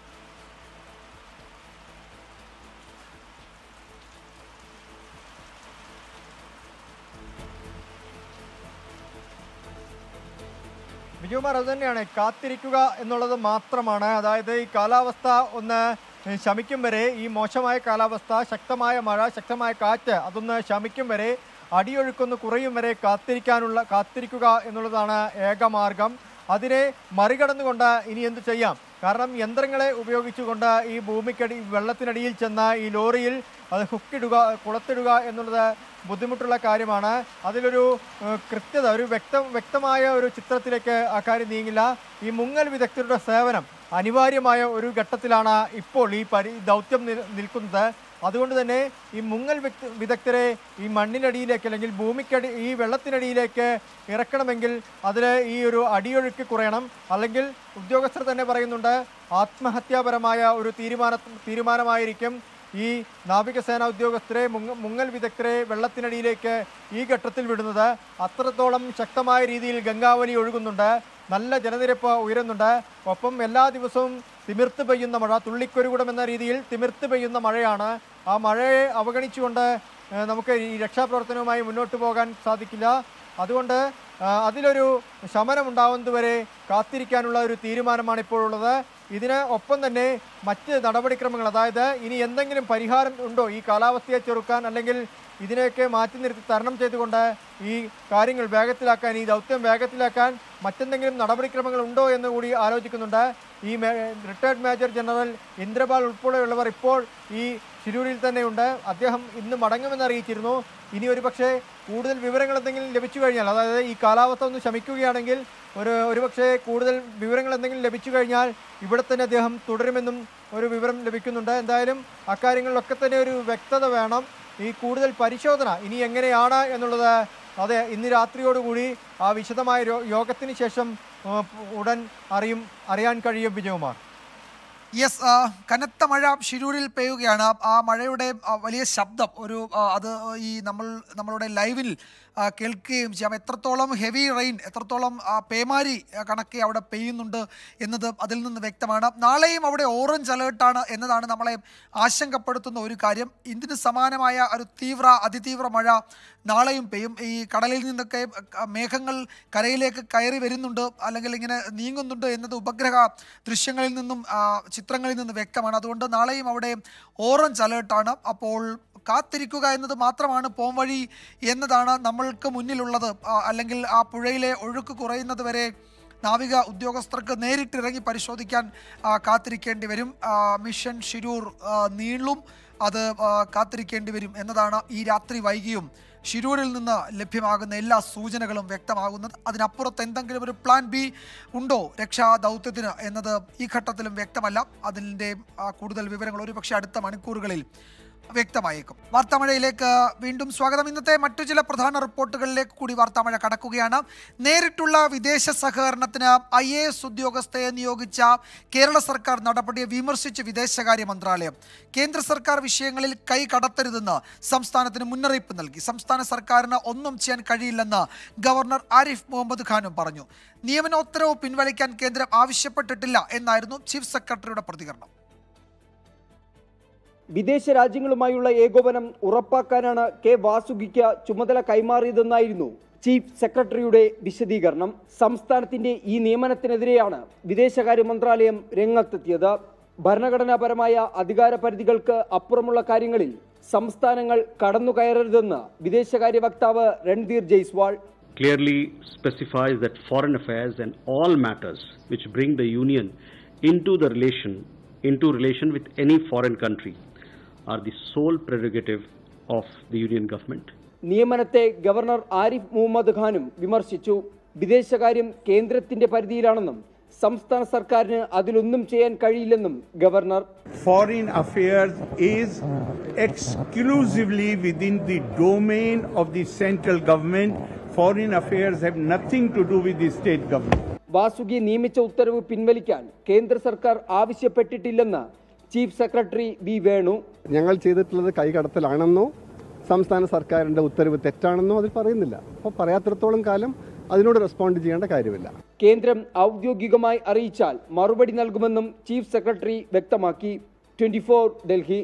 വിജയകുമാർ അത് തന്നെയാണ് കാത്തിരിക്കുക എന്നുള്ളത് മാത്രമാണ് അതായത് ഈ കാലാവസ്ഥ ഒന്ന് ശമിക്കും വരെ ഈ മോശമായ കാലാവസ്ഥ ശക്തമായ മഴ ശക്തമായ കാറ്റ് അതൊന്ന് ശമിക്കും വരെ അടിയൊഴുക്കൊന്ന് കുറയും വരെ കാത്തിരിക്കാനുള്ള കാത്തിരിക്കുക എന്നുള്ളതാണ് ഏകമാർഗം അതിനെ മറികടന്നുകൊണ്ട് ഇനി എന്ത് ചെയ്യാം കാരണം യന്ത്രങ്ങളെ ഉപയോഗിച്ചുകൊണ്ട് ഈ ഭൂമിക്കടി വെള്ളത്തിനടിയിൽ ചെന്ന ഈ ലോറിയിൽ അത് ഹുക്കിടുക കുളത്തിടുക എന്നുള്ളത് ബുദ്ധിമുട്ടുള്ള കാര്യമാണ് അതിലൊരു ഏഹ്, കൃത്യത ഒരു വ്യക്ത വ്യക്തമായ ഒരു ചിത്രത്തിലേക്ക് ആ കാര്യം നീങ്ങില്ല ഈ മുങ്ങൽ വിദഗ്ധരുടെ സേവനം അനിവാര്യമായ ഒരു ഘട്ടത്തിലാണ് ഇപ്പോൾ ഈ പരി ദൗത്യം നിൽ- നിൽക്കുന്നത് അതുകൊണ്ട് തന്നെ ഈ മുങ്ങൽ വ്യക്തി വിദഗ്ധരെ ഈ മണ്ണിനടിയിലേക്ക് അല്ലെങ്കിൽ ഭൂമിക്കടി ഈ വെള്ളത്തിനടിയിലേക്ക് ഇറക്കണമെങ്കിൽ അതിൽ ഈ ഒരു അടിയൊഴുക്ക് കുറയണം അല്ലെങ്കിൽ ഉദ്യോഗസ്ഥർ തന്നെ പറയുന്നുണ്ട് ആത്മഹത്യാപരമായ ഒരു തീരുമാന തീരുമാനമായിരിക്കും ഈ നാവികസേന ഉദ്യോഗസ്ഥരെ മുങ്ങ മുങ്ങൽ വിദഗ്ധരെ വെള്ളത്തിനടിയിലേക്ക് ഈ ഘട്ടത്തിൽ വിടുന്നത് അത്രത്തോളം ശക്തമായ രീതിയിൽ ഗംഗാവലി ഒഴുകുന്നുണ്ട് നല്ല ജലനിരപ്പ് ഉയരുന്നുണ്ട് ഒപ്പം എല്ലാ ദിവസവും തിമിർത്ത് പെയ്യുന്ന മഴ തുള്ളിക്കൊരുകുടം എന്ന രീതിയിൽ തിമിർത്ത് പെയ്യുന്ന മഴയാണ് ആ മഴയെ അവഗണിച്ചുകൊണ്ട് ഏഹ്, നമുക്ക് ഈ രക്ഷാപ്രവർത്തനവുമായി മുന്നോട്ട് പോകാൻ സാധിക്കില്ല അതുകൊണ്ട് ആ, അതിലൊരു ശമനമുണ്ടാവുന്നതുവരെ കാത്തിരിക്കാനുള്ള ഒരു തീരുമാനമാണ് ഇപ്പോഴുള്ളത് ഇതിന് ഒപ്പം തന്നെ മറ്റ് നടപടിക്രമങ്ങൾ അതായത് ഇനി എന്തെങ്കിലും പരിഹാരം ഉണ്ടോ ഈ കാലാവസ്ഥയെ ചെറുക്കാൻ അല്ലെങ്കിൽ ഇതിനെയൊക്കെ മാറ്റി നിർത്തി തരണം ചെയ്തുകൊണ്ട് ഈ കാര്യങ്ങൾ വേഗത്തിലാക്കാൻ ഈ ദൗത്യം വേഗത്തിലാക്കാൻ മറ്റെന്തെങ്കിലും നടപടിക്രമങ്ങൾ ഉണ്ടോ എന്ന് കൂടി ആലോചിക്കുന്നുണ്ട് ഈ റിട്ടയർഡ് മേജർ ജനറൽ ഇന്ദ്രപാൽ ഉൾപ്പെടെയുള്ളവർ ഇപ്പോൾ ഈ ശിരൂരിൽ തന്നെയുണ്ട് അദ്ദേഹം ഇന്ന് മടങ്ങുമെന്ന് അറിയിച്ചിരുന്നു ഇനി ഒരു പക്ഷേ കൂടുതൽ വിവരങ്ങൾ എന്തെങ്കിലും ലഭിച്ചു കഴിഞ്ഞാൽ അതായത് ഈ കാലാവസ്ഥ ഒന്ന് ശമിക്കുകയാണെങ്കിൽ ഒരു ഒരുപക്ഷേ കൂടുതൽ വിവരങ്ങൾ എന്തെങ്കിലും ലഭിച്ചു കഴിഞ്ഞാൽ ഇവിടെ തന്നെ അദ്ദേഹം തുടരുമെന്നും ഒരു വിവരം ലഭിക്കുന്നുണ്ട് എന്തായാലും അക്കാര്യങ്ങളിലൊക്കെ തന്നെ ഒരു വ്യക്തത വേണം ഈ കൂടുതൽ പരിശോധന ഇനി എങ്ങനെയാണ് എന്നുള്ളത് അതെ ഇന്ന് രാത്രിയോടുകൂടി ആ വിശദമായ രോ- യോഗത്തിന് ശേഷം ആ, ഉടൻ അറിയും അറിയാൻ കഴിയും വിജയകുമാർ യെസ് ആ, കനത്ത മഴ ഷിരൂരിൽ പെയ്യുകയാണ് ആ മഴയുടെ ആ, വലിയ ശബ്ദം ഒരു ആ, അത് ഈ നമ്മൾ നമ്മളുടെ ലൈവിൽ ആ, കേൾക്കുകയും ചെയ്യാം എത്രത്തോളം ഹെവി റെയിൻ എത്രത്തോളം ആ, പേമാരി ആ, കണക്കെ അവിടെ പെയ്യുന്നുണ്ട് എന്നത് അതിൽ നിന്ന് വ്യക്തമാണ് നാളെയും അവിടെ ഓറഞ്ച് അലേർട്ടാണ് എന്നതാണ് നമ്മളെ ആശങ്കപ്പെടുത്തുന്ന ഒരു കാര്യം ഇതിന് സമാനമായ ഒരു തീവ്ര അതിതീവ്ര മഴ നാളെയും പെയ്യും ഈ കടലിൽ നിന്നൊക്കെ ക- മേഘങ്ങൾ കരയിലേക്ക് കയറി വരുന്നുണ്ട് അല്ലെങ്കിൽ ഇങ്ങനെ നീങ്ങുന്നുണ്ട് എന്നത് ഉപഗ്രഹ ദൃശ്യങ്ങളിൽ നിന്നും ആ, ചിത്രങ്ങളിൽ നിന്നും വ്യക്തമാണ് അതുകൊണ്ട് നാളെയും അവിടെ ഓറഞ്ച് അലേർട്ടാണ് അപ്പോൾ കാത്തിരിക്കുക എന്നത് മാത്രമാണ് പോംവഴി എന്നതാണ് നമ്മൾക്ക് മുന്നിലുള്ളത് ആ, അല്ലെങ്കിൽ ആ പുഴയിലെ ഒഴുക്ക് കുറയുന്നത് വരെ നാവിക ഉദ്യോഗസ്ഥർക്ക് നേരിട്ടിറങ്ങി പരിശോധിക്കാൻ ആ, കാത്തിരിക്കേണ്ടി വരും ആ, മിഷൻ ഷിരൂർ ആ, നീളും അത് ആ, കാത്തിരിക്കേണ്ടി വരും എന്നതാണ് ഈ രാത്രി വൈകിയും ഷിരൂരിൽ നിന്ന് ലഭ്യമാകുന്ന എല്ലാ സൂചനകളും വ്യക്തമാകുന്നത് അതിനപ്പുറത്ത് എന്തെങ്കിലും ഒരു പ്ലാൻ ബി ഉണ്ടോ രക്ഷാ ദൗത്യത്തിന് എന്നത് ഈ ഘട്ടത്തിലും വ്യക്തമല്ല അതിൻ്റെ ആ, കൂടുതൽ വിവരങ്ങൾ ഒരുപക്ഷെ അടുത്ത മണിക്കൂറുകളിൽ വ്യക്തമായേക്കും വാർത്താമഴയിലേക്ക് വീണ്ടും സ്വാഗതം ഇന്നത്തെ മറ്റു ചില പ്രധാന റിപ്പോർട്ടുകളിലേക്ക് കൂടി വാർത്താമഴ കടക്കുകയാണ് നേരിട്ടുള്ള വിദേശ സഹകരണത്തിന് ഐ എ എസ് ഉദ്യോഗസ്ഥയെ നിയോഗിച്ച കേരള സർക്കാർ നടപടിയെ വിമർശിച്ച് വിദേശകാര്യ മന്ത്രാലയം കേന്ദ്ര സർക്കാർ വിഷയങ്ങളിൽ കൈ കടത്തരുതെന്ന് സംസ്ഥാനത്തിന് മുന്നറിയിപ്പ് നൽകി സംസ്ഥാന സർക്കാരിന് ഒന്നും ചെയ്യാൻ കഴിയില്ലെന്ന് ഗവർണർ ആരിഫ് മുഹമ്മദ് ഖാനും പറഞ്ഞു നിയമനോത്തരവ് പിൻവലിക്കാൻ കേന്ദ്രം ആവശ്യപ്പെട്ടിട്ടില്ല എന്നായിരുന്നു ചീഫ് സെക്രട്ടറിയുടെ പ്രതികരണം വിദേശ രാജ്യങ്ങളുമായുള്ള ഏകോപനം ഉറപ്പാക്കാനാണ് കെ വാസുകിക്ക് ചുമതല കൈമാറിയതെന്നായിരുന്നു ചീഫ് സെക്രട്ടറിയുടെ വിശദീകരണം സംസ്ഥാനത്തിന്റെ ഈ നിയമനത്തിനെതിരെയാണ് വിദേശകാര്യ മന്ത്രാലയം രംഗത്തെത്തിയത് ഭരണഘടനാപരമായ അധികാര പരിധികൾക്ക് അപ്പുറമുള്ള കാര്യങ്ങളിൽ സംസ്ഥാനങ്ങൾ കടന്നുകയറരുതെന്ന് വിദേശകാര്യ വക്താവ് Randhir Jaiswal clearly specifies that foreign affairs and all matters which bring the union into the relation into relation with any foreign country are the sole prerogative of the union government നിയമനത്തെ ഗവർണർ ആരിഫ് മുഹമ്മദ് ഖാനും വിമർശിച്ചു വിദേശകാര്യം കേന്ദ്രത്തിന്റെ പരിധിയിലാണെന്നും സംസ്ഥാന സർക്കാരിന് അതിലൊന്നും ചെയ്യാൻ കഴിയില്ലെന്നും governor Foreign affairs is exclusively within the domain of the central government. Foreign affairs have nothing to do with the state government. വാസുകിയെ നിയമിച്ച ഉത്തരവ് പിൻവലിക്കാൻ കേന്ദ്ര സർക്കാർ ആവശ്യപ്പെട്ടിട്ടില്ലെന്ന് ചീഫ് സെക്രട്ടറി വി വേണു ഞങ്ങൾ ചെയ്തിട്ടുള്ളത് കൈകടത്തലാണെന്നോ സംസ്ഥാന സർക്കാരിൻ്റെ ഉത്തരവ് തെറ്റാണെന്നോ അതിൽ പറയുന്നില്ല അപ്പോൾ പറയാത്തിടത്തോളം കാലം അതിനോട് റെസ്പോണ്ട് ചെയ്യേണ്ട കാര്യമില്ല കേന്ദ്രം ഔദ്യോഗികമായി അറിയിച്ചാൽ മറുപടി നൽകുമെന്നും ചീഫ് സെക്രട്ടറി വ്യക്തമാക്കി twenty Delhi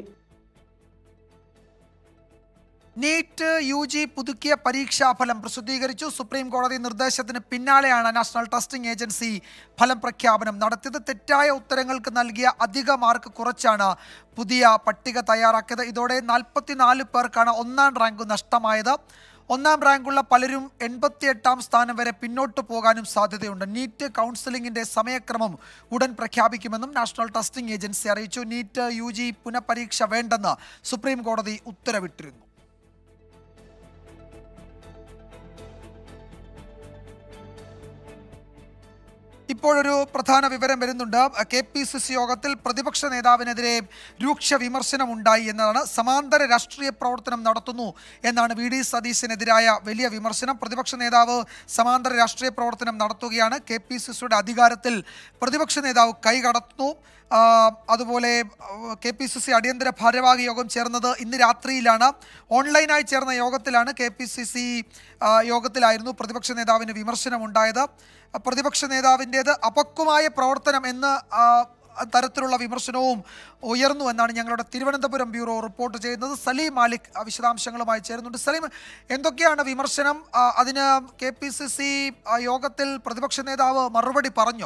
NEET U G പുതുക്കിയ പരീക്ഷാഫലം പ്രസിദ്ധീകരിച്ചു സുപ്രീം കോടതി നിർദ്ദേശത്തിന് പിന്നാലെയാണ് നാഷണൽ ടെസ്റ്റിംഗ് ഏജൻസി ഫലം പ്രഖ്യാപനം നടത്തിയത് തെറ്റായ ഉത്തരങ്ങൾക്ക് നൽകിയ അധിക മാർക്ക് കുറച്ചാണ് പുതിയ പട്ടിക തയ്യാറാക്കിയത് ഇതോടെ നാൽപ്പത്തിനാല് പേർക്കാണ് ഒന്നാം റാങ്ക് നഷ്ടമായത് ഒന്നാം റാങ്കുള്ള പലരും എൺപത്തിയെട്ടാം സ്ഥാനം വരെ പിന്നോട്ട് പോകാനും സാധ്യതയുണ്ട് നീറ്റ് കൗൺസിലിംഗിന്റെ സമയക്രമം ഉടൻ പ്രഖ്യാപിക്കുമെന്നും നാഷണൽ ടെസ്റ്റിംഗ് ഏജൻസി അറിയിച്ചു നീറ്റ് യു ജി പുനഃപരീക്ഷ വേണ്ടെന്ന് സുപ്രീം കോടതി ഉത്തരവിട്ടിരുന്നു ഇപ്പോഴൊരു പ്രധാന വിവരം വരുന്നുണ്ട് കെ പി സി സി യോഗത്തിൽ പ്രതിപക്ഷ നേതാവിനെതിരെ രൂക്ഷ വിമർശനം ഉണ്ടായി എന്നതാണ് സമാന്തര രാഷ്ട്രീയ പ്രവർത്തനം നടത്തുന്നു എന്നാണ് വി ഡി സതീശനെതിരായ വലിയ വിമർശനം പ്രതിപക്ഷ നേതാവ് സമാന്തര രാഷ്ട്രീയ പ്രവർത്തനം നടത്തുകയാണ് കെ പി സി സിയുടെ അധികാരത്തിൽ പ്രതിപക്ഷ നേതാവ് കൈകടത്തുന്നു ആ, അതുപോലെ കെ പി സി സി അടിയന്തര ഭാരവാഹി യോഗം ചേർന്നത് ഇന്ന് രാത്രിയിലാണ് ഓൺലൈനായി ചേർന്ന യോഗത്തിലാണ് കെ പി സി സി യോഗത്തിലായിരുന്നു പ്രതിപക്ഷ നേതാവിന് വിമർശനമുണ്ടായത് പ്രതിപക്ഷ നേതാവിൻ്റേത് അപക്വമായ പ്രവർത്തനം എന്ന് ആ, തരത്തിലുള്ള വിമർശനവും ഉയർന്നു എന്നാണ് ഞങ്ങളുടെ തിരുവനന്തപുരം ബ്യൂറോ റിപ്പോർട്ട് ചെയ്യുന്നത് സലീം മാലിക് ആ, വിശദാംശങ്ങളുമായി ചേരുന്നുണ്ട് സലീം എന്തൊക്കെയാണ് വിമർശനം ആ, അതിന് കെ പി സി സി യോഗത്തിൽ പ്രതിപക്ഷ നേതാവ് മറുപടി പറഞ്ഞോ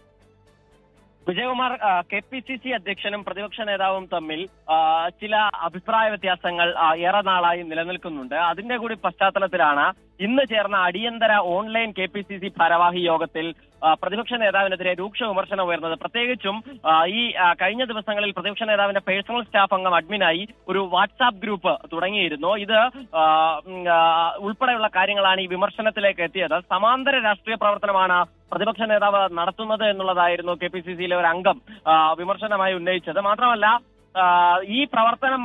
Vijayakumar K P C C അധ്യക്ഷനും പ്രതിപക്ഷ നേതാവും തമ്മിൽ ആ, ചില അഭിപ്രായ വ്യത്യാസങ്ങൾ ആ, ഏറെ നാളായി നിലനിൽക്കുന്നുണ്ട് അതിന്റെ കൂടി പശ്ചാത്തലത്തിലാണ് ഇന്ന് ചേർന്ന അടിയന്തര online K P C C ഭാരവാഹി യോഗത്തിൽ ആ, പ്രതിപക്ഷ നേതാവിനെതിരെ രൂക്ഷ വിമർശനം ഉയർന്നത് പ്രത്യേകിച്ചും ആ, ഈ ആ, കഴിഞ്ഞ ദിവസങ്ങളിൽ പ്രതിപക്ഷ നേതാവിന്റെ പേഴ്സണൽ സ്റ്റാഫ് അംഗം അഡ്മിനായി ഒരു വാട്സാപ്പ് ഗ്രൂപ്പ് തുടങ്ങിയിരുന്നു ഇത് ആ, ഉം, ആ, ഉൾപ്പെടെയുള്ള കാര്യങ്ങളാണ് ഈ വിമർശനത്തിലേക്ക് എത്തിയത് സമാന്തര രാഷ്ട്രീയ പ്രവർത്തനമാണ് പ്രതിപക്ഷ നേതാവ് നടത്തുന്നത് എന്നുള്ളതായിരുന്നു കെ പി സി സിയിലെ ഒരു അംഗം ആ, വിമർശനമായി ഉന്നയിച്ചത് മാത്രമല്ല ആ, ഈ പ്രവർത്തനം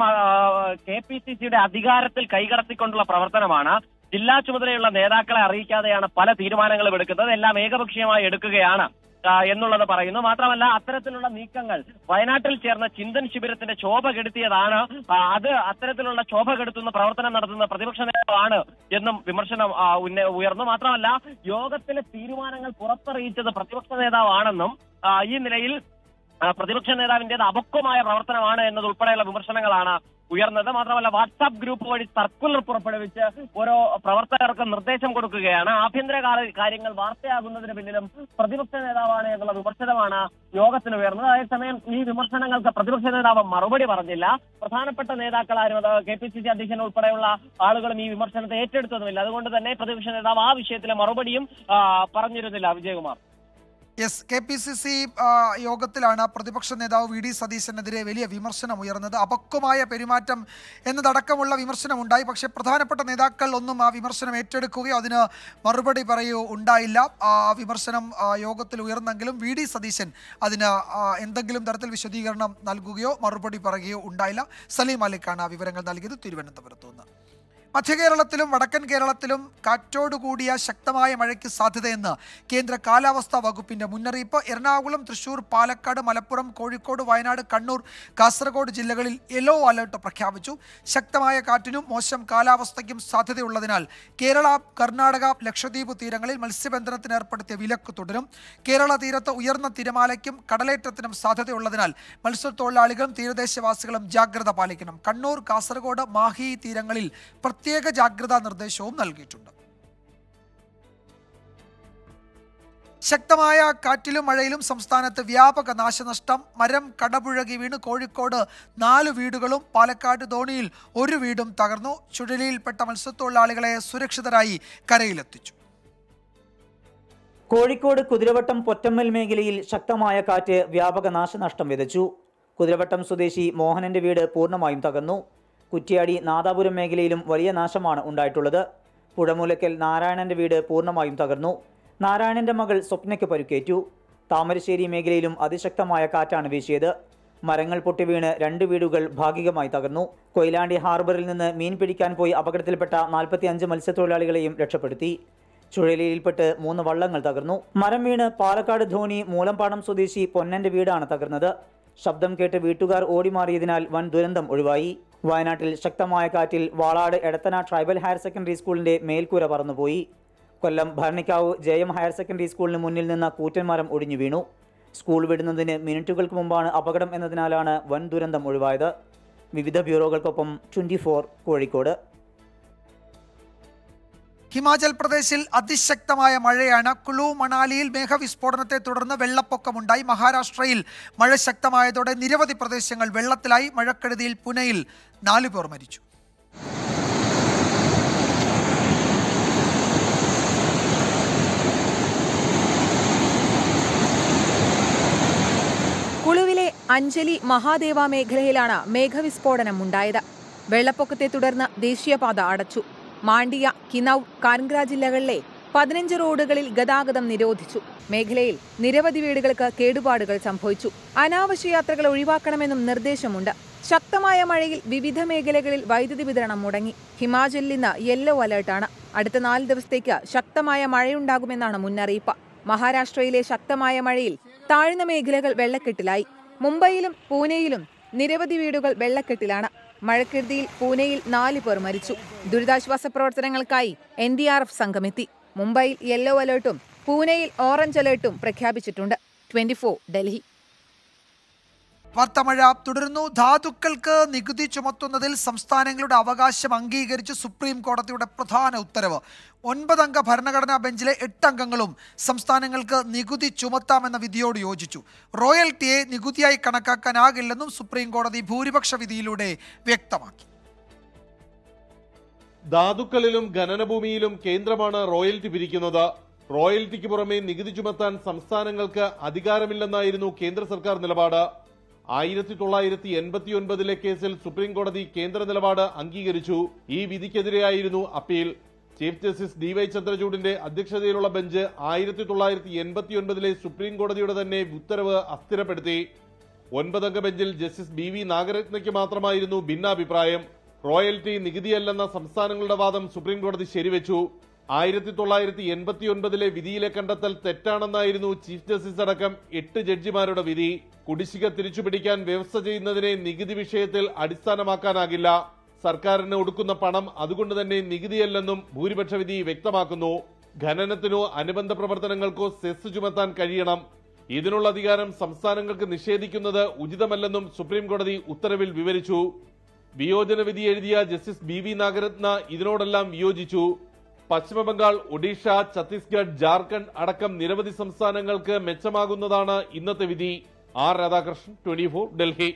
കെ പി സി സിയുടെ അധികാരത്തിൽ കൈകടത്തിക്കൊണ്ടുള്ള പ്രവർത്തനമാണ് ജില്ലാ ചുമതലയുള്ള നേതാക്കളെ അറിയിക്കാതെയാണ് പല തീരുമാനങ്ങളും എടുക്കുന്നത് എല്ലാം ഏകപക്ഷീയമായി എടുക്കുകയാണ് ആ, എന്നുള്ളത് പറയുന്നു മാത്രമല്ല അത്തരത്തിലുള്ള നീക്കങ്ങൾ വയനാട്ടിൽ ചേർന്ന ചിന്തൻ ശിബിരത്തിന്റെ ശോഭ കെടുത്തിയതാണ് ആ, അത് അത്തരത്തിലുള്ള ശോഭ കെടുത്തുന്ന പ്രവർത്തനം നടത്തുന്ന പ്രതിപക്ഷ നേതാവാണ് എന്നും വിമർശനം ആ, ഉന്ന- ഉയർന്നു മാത്രമല്ല യോഗത്തിലെ തീരുമാനങ്ങൾ പുറത്തറിയിച്ചത് പ്രതിപക്ഷ നേതാവാണെന്നും ആ, ഈ നിലയിൽ ആ, പ്രതിപക്ഷ നേതാവിന്റേത് അപക്വമായ പ്രവർത്തനമാണ് എന്നതുൾപ്പെടെയുള്ള വിമർശനങ്ങളാണ് ഉയർന്നത് മാത്രമല്ല വാട്സാപ്പ് ഗ്രൂപ്പ് വഴി സർക്കുലർ പുറപ്പെടുവിച്ച് ഓരോ പ്രവർത്തകർക്കും നിർദ്ദേശം കൊടുക്കുകയാണ് ആഭ്യന്തര കാല- കാര്യങ്ങൾ വാർത്തയാകുന്നതിന് പിന്നിലും പ്രതിപക്ഷ നേതാവാണ് എന്നുള്ള വിമർശനമാണ് യോഗത്തിന് ഉയർന്നത് അതേസമയം ഈ വിമർശനങ്ങൾക്ക് പ്രതിപക്ഷ നേതാവ് മറുപടി പറഞ്ഞില്ല പ്രധാനപ്പെട്ട നേതാക്കളാരും അത് കെ പി സി സി അധ്യക്ഷൻ ഉൾപ്പെടെയുള്ള ആളുകളും ഈ വിമർശനത്തെ ഏറ്റെടുത്തതുമില്ല അതുകൊണ്ട് തന്നെ പ്രതിപക്ഷ നേതാവ് ആ വിഷയത്തിലെ മറുപടിയും ആ, പറഞ്ഞിരുന്നില്ല വിജയകുമാർ യെസ് കെ പി സി സി യോഗത്തിലാണ് പ്രതിപക്ഷ നേതാവ് വി ഡി സതീശനെതിരെ വലിയ വിമർശനം ഉയർന്നത് അപക്വമായ പെരുമാറ്റം എന്നതടക്കമുള്ള വിമർശനം ഉണ്ടായി പക്ഷേ പ്രധാനപ്പെട്ട നേതാക്കൾ ഒന്നും ആ വിമർശനം ഏറ്റെടുക്കുകയോ അതിന് മറുപടി പറയുകയോ ഉണ്ടായില്ല ആ വിമർശനം ആ, യോഗത്തിൽ ഉയർന്നെങ്കിലും വി ഡി സതീശൻ അതിന് ആ, എന്തെങ്കിലും തരത്തിൽ വിശദീകരണം നൽകുകയോ മറുപടി പറയുകയോ ഉണ്ടായില്ല സലീം മാലിക്കാണ് ആ വിവരങ്ങൾ നൽകിയത് തിരുവനന്തപുരത്ത് നിന്ന് മധ്യകേരളത്തിലും വടക്കൻ കേരളത്തിലും കാറ്റോടുകൂടിയ ശക്തമായ മഴയ്ക്ക് സാധ്യതയെന്ന് കേന്ദ്ര കാലാവസ്ഥാ വകുപ്പിന്റെ മുന്നറിയിപ്പ് എറണാകുളം തൃശൂർ പാലക്കാട് മലപ്പുറം കോഴിക്കോട് വയനാട് കണ്ണൂർ കാസർഗോഡ് ജില്ലകളിൽ യെല്ലോ അലർട്ട് പ്രഖ്യാപിച്ചു ശക്തമായ കാറ്റിനും മോശം കാലാവസ്ഥയ്ക്കും സാധ്യതയുള്ളതിനാൽ കേരള കർണാടക ലക്ഷദ്വീപ് തീരങ്ങളിൽ മത്സ്യബന്ധനത്തിന് ഏർപ്പെടുത്തിയ വിലക്ക് തുടരും കേരള തീരത്ത് ഉയർന്ന തിരമാലയ്ക്കും കടലേറ്റത്തിനും സാധ്യതയുള്ളതിനാൽ മത്സ്യത്തൊഴിലാളികളും തീരദേശവാസികളും ജാഗ്രത പാലിക്കണം കണ്ണൂർ കാസർഗോഡ് മാഹി തീരങ്ങളിൽ പ്രത്യേക ജാഗ്രതാ നിർദ്ദേശവും നൽകിയിട്ടുണ്ട് ശക്തമായ കാറ്റിലും മഴയിലും സംസ്ഥാനത്ത് വ്യാപക നാശനഷ്ടം മരം കടപുഴകി വീണ് കോഴിക്കോട് നാല് വീടുകളും പാലക്കാട് ധോണിയിൽ ഒരു വീടും തകർന്നു ചുഴലിയിൽപ്പെട്ട മത്സ്യത്തൊഴിലാളികളെ സുരക്ഷിതരായി കരയിലെത്തിച്ചു കോഴിക്കോട് കുതിരവട്ടം പൊറ്റമ്മൽ മേഖലയിൽ ശക്തമായ കാറ്റ് വ്യാപക നാശനഷ്ടം വിതച്ചു കുതിരവട്ടം സ്വദേശി മോഹനന്റെ വീട് പൂർണ്ണമായും തകർന്നു കുറ്റ്യാടി നാദാപുരം മേഖലയിലും വലിയ നാശമാണ് ഉണ്ടായിട്ടുള്ളത് പുഴമൂലക്കൽ നാരായണന്റെ വീട് പൂർണ്ണമായും തകർന്നു നാരായണന്റെ മകൾ സ്വപ്നയ്ക്ക് പരുക്കേറ്റു താമരശ്ശേരി മേഖലയിലും അതിശക്തമായ കാറ്റാണ് വീശിയത് മരങ്ങൾ പൊട്ടിവീണ് രണ്ട് വീടുകൾ ഭാഗികമായി തകർന്നു കൊയിലാണ്ടി ഹാർബറിൽ നിന്ന് മീൻ പിടിക്കാൻ പോയി അപകടത്തിൽപ്പെട്ട നാൽപ്പത്തിയഞ്ച് മത്സ്യത്തൊഴിലാളികളെയും രക്ഷപ്പെടുത്തി ചുഴലിയിൽപ്പെട്ട് മൂന്ന് വള്ളങ്ങൾ തകർന്നു മരം വീണ് പാലക്കാട് ധോണി മൂലമ്പാടം സ്വദേശി പൊന്നന്റെ വീടാണ് തകർന്നത് ശബ്ദം കേട്ട് വീട്ടുകാർ ഓടിമാറിയതിനാൽ വൻ ദുരന്തം ഒഴിവായി വയനാട്ടിൽ ശക്തമായ കാറ്റിൽ Valad Edathana tribal higher secondary സ്കൂളിന്റെ മേൽക്കൂര പറന്നുപോയി Kollam Bharanikkavu J M higher secondary സ്കൂളിന് മുന്നിൽ നിന്ന കൂറ്റൻ മരം ഒടിഞ്ഞു വീണു സ്കൂൾ വിടുന്നതിന് മിനിറ്റുകൾക്ക് മുമ്പാണ് അപകടം എന്നതിനാലാണ് വൻ ദുരന്തം ഒഴിവായത് വിവിധ ബ്യൂറോകൾക്കൊപ്പം ട്വന്റി കോഴിക്കോട് ഹിമാചൽ പ്രദേശിൽ അതിശക്തമായ മഴയാണ് കുളു മണാലിയിൽ മേഘവിസ്ഫോടനത്തെ തുടർന്ന് വെള്ളപ്പൊക്കമുണ്ടായി മഹാരാഷ്ട്രയിൽ മഴ ശക്തമായതോടെ നിരവധി പ്രദേശങ്ങൾ വെള്ളത്തിലായി മഴക്കെടുതിയിൽ പുനെയിൽ നാലു പേർ മരിച്ചു കുളുവിലെ അഞ്ജലി മഹാദേവ മേഖലയിലാണ് മേഘവിസ്ഫോടനം ഉണ്ടായത് വെള്ളപ്പൊക്കത്തെ തുടർന്ന് ദേശീയപാത അടച്ചു മാണ്ഡിയ കിനൌ കാൻഗ്ര ജില്ലകളിലെ പതിനഞ്ച് റോഡുകളിൽ ഗതാഗതം നിരോധിച്ചു മേഖലയിൽ നിരവധി വീടുകൾക്ക് കേടുപാടുകൾ സംഭവിച്ചു അനാവശ്യ യാത്രകൾ ഒഴിവാക്കണമെന്നും നിർദ്ദേശമുണ്ട് ശക്തമായ മഴയിൽ വിവിധ മേഖലകളിൽ വൈദ്യുതി വിതരണം മുടങ്ങി ഹിമാചലിൽ ഇന്ന് യെല്ലോ അലർട്ടാണ് അടുത്ത നാല് ദിവസത്തേക്ക് ശക്തമായ മഴയുണ്ടാകുമെന്നാണ് മുന്നറിയിപ്പ് മഹാരാഷ്ട്രയിലെ ശക്തമായ മഴയിൽ താഴ്ന്ന മേഖലകൾ വെള്ളക്കെട്ടിലായി മുംബൈയിലും പൂനെയിലും നിരവധി വീടുകൾ വെള്ളക്കെട്ടിലാണ് മഴക്കെടുതിയിൽ പൂനെയിൽ നാല് പേർ മരിച്ചു ദുരിതാശ്വാസ പ്രവർത്തനങ്ങൾക്കായി എൻ ഡി ആർ എഫ് സംഘമെത്തി മുംബൈയിൽ യെല്ലോ അലേർട്ടും പൂനെയിൽ ഓറഞ്ച് അലേർട്ടും പ്രഖ്യാപിച്ചിട്ടുണ്ട് ട്വന്റി ഡൽഹി വാർത്തമഴ തുടരുന്നു ധാതുക്കൾക്ക് നികുതി ചുമത്തുന്നതിൽ സംസ്ഥാനങ്ങളുടെ അവകാശം അംഗീകരിച്ച് സുപ്രീം കോടതിയുടെ പ്രധാന ഉത്തരവ് ഒൻപതംഗ ഭരണഘടനാ ബെഞ്ചിലെ എട്ട് അംഗങ്ങളും സംസ്ഥാനങ്ങൾക്ക് നികുതി ചുമത്താമെന്ന വിധിയോട് യോജിച്ചു റോയൽറ്റിയെ നികുതിയായി കണക്കാക്കാനാകില്ലെന്നും സുപ്രീം കോടതി ഭൂരിപക്ഷ വിധിയിലൂടെ വ്യക്തമാക്കി ധാതുക്കളിലും ഖനനഭൂമിയിലും കേന്ദ്രമാണ് റോയൽറ്റി പിരിക്കുന്നത് റോയൽറ്റിക്ക് പുറമെ നികുതി ചുമത്താൻ സംസ്ഥാനങ്ങൾക്ക് അധികാരമില്ലെന്നായിരുന്നു കേന്ദ്ര സർക്കാർ നിലപാട് ആയിരത്തി തൊള്ളായിരത്തി എൺപത്തി ഒൻപതിലെ കേസിൽ സുപ്രീം കോടതി കേന്ദ്ര നിലപാട് അംഗീകരിച്ചു ഈ വിധിക്കെതിരെയായിരുന്നു appeal chief justice D Y ചന്ദ്രചൂഡിന്റെ അധ്യക്ഷതയിലുള്ള ബെഞ്ച് ആയിരത്തി തൊള്ളായിരത്തി എൺപത്തി ഒൻപതിലെ സുപ്രീം കോടതിയുടെ തന്നെ ഉത്തരവ് അസ്ഥിരപ്പെടുത്തി ഒൻപതംഗ ബെഞ്ചിൽ ജസ്റ്റിസ് ബി വി നാഗരത്നയ്ക്ക് മാത്രമായിരുന്നു ഭിന്നാഭിപ്രായം റോയൽറ്റി നികുതിയല്ലെന്ന സംസ്ഥാനങ്ങളുടെ വാദം സുപ്രീം കോടതി ശരിവെച്ചു ആയിരത്തി തൊള്ളായിരത്തി എൺപത്തി ഒൻപതിലെ വിധിയിലെ കണ്ടെത്തൽ തെറ്റാണെന്നായിരുന്നു ചീഫ് ജസ്റ്റിസ് അടക്കം എട്ട് ജഡ്ജിമാരുടെ വിധി കുടിശ്ശിക തിരിച്ചുപിടിക്കാൻ വ്യവസ്ഥ ചെയ്യുന്നതിനെ നികുതി വിഷയത്തിൽ അടിസ്ഥാനമാക്കാനാകില്ല സർക്കാരിന് ഒടുക്കുന്ന പണം അതുകൊണ്ട് തന്നെ നികുതിയല്ലെന്നും ഭൂരിപക്ഷ വിധി വ്യക്തമാക്കുന്നു ഖനനത്തിനോ അനുബന്ധ പ്രവർത്തനങ്ങൾക്കോ സെസ് ചുമത്താൻ കഴിയണം ഇതിനുള്ള അധികാരം സംസ്ഥാനങ്ങൾക്ക് നിഷേധിക്കുന്നത് ഉചിതമല്ലെന്നും സുപ്രീം കോടതി ഉത്തരവിൽ വിവരിച്ചു വിയോജന വിധി എഴുതിയ ജസ്റ്റിസ് ബി വി നാഗരത്ന ഇതിനോടെല്ലാം വിയോജിച്ചു പശ്ചിമബംഗാൾ ഒഡീഷ ഛത്തീസ്ഗഡ് ജാർഖണ്ഡ് അടക്കം നിരവധി സംസ്ഥാനങ്ങൾക്ക് മെച്ചമാകുന്നതാണ് ഇന്നത്തെ വിധി ആർ രാധാകൃഷ്ണൻ ട്വന്റി ഡൽഹി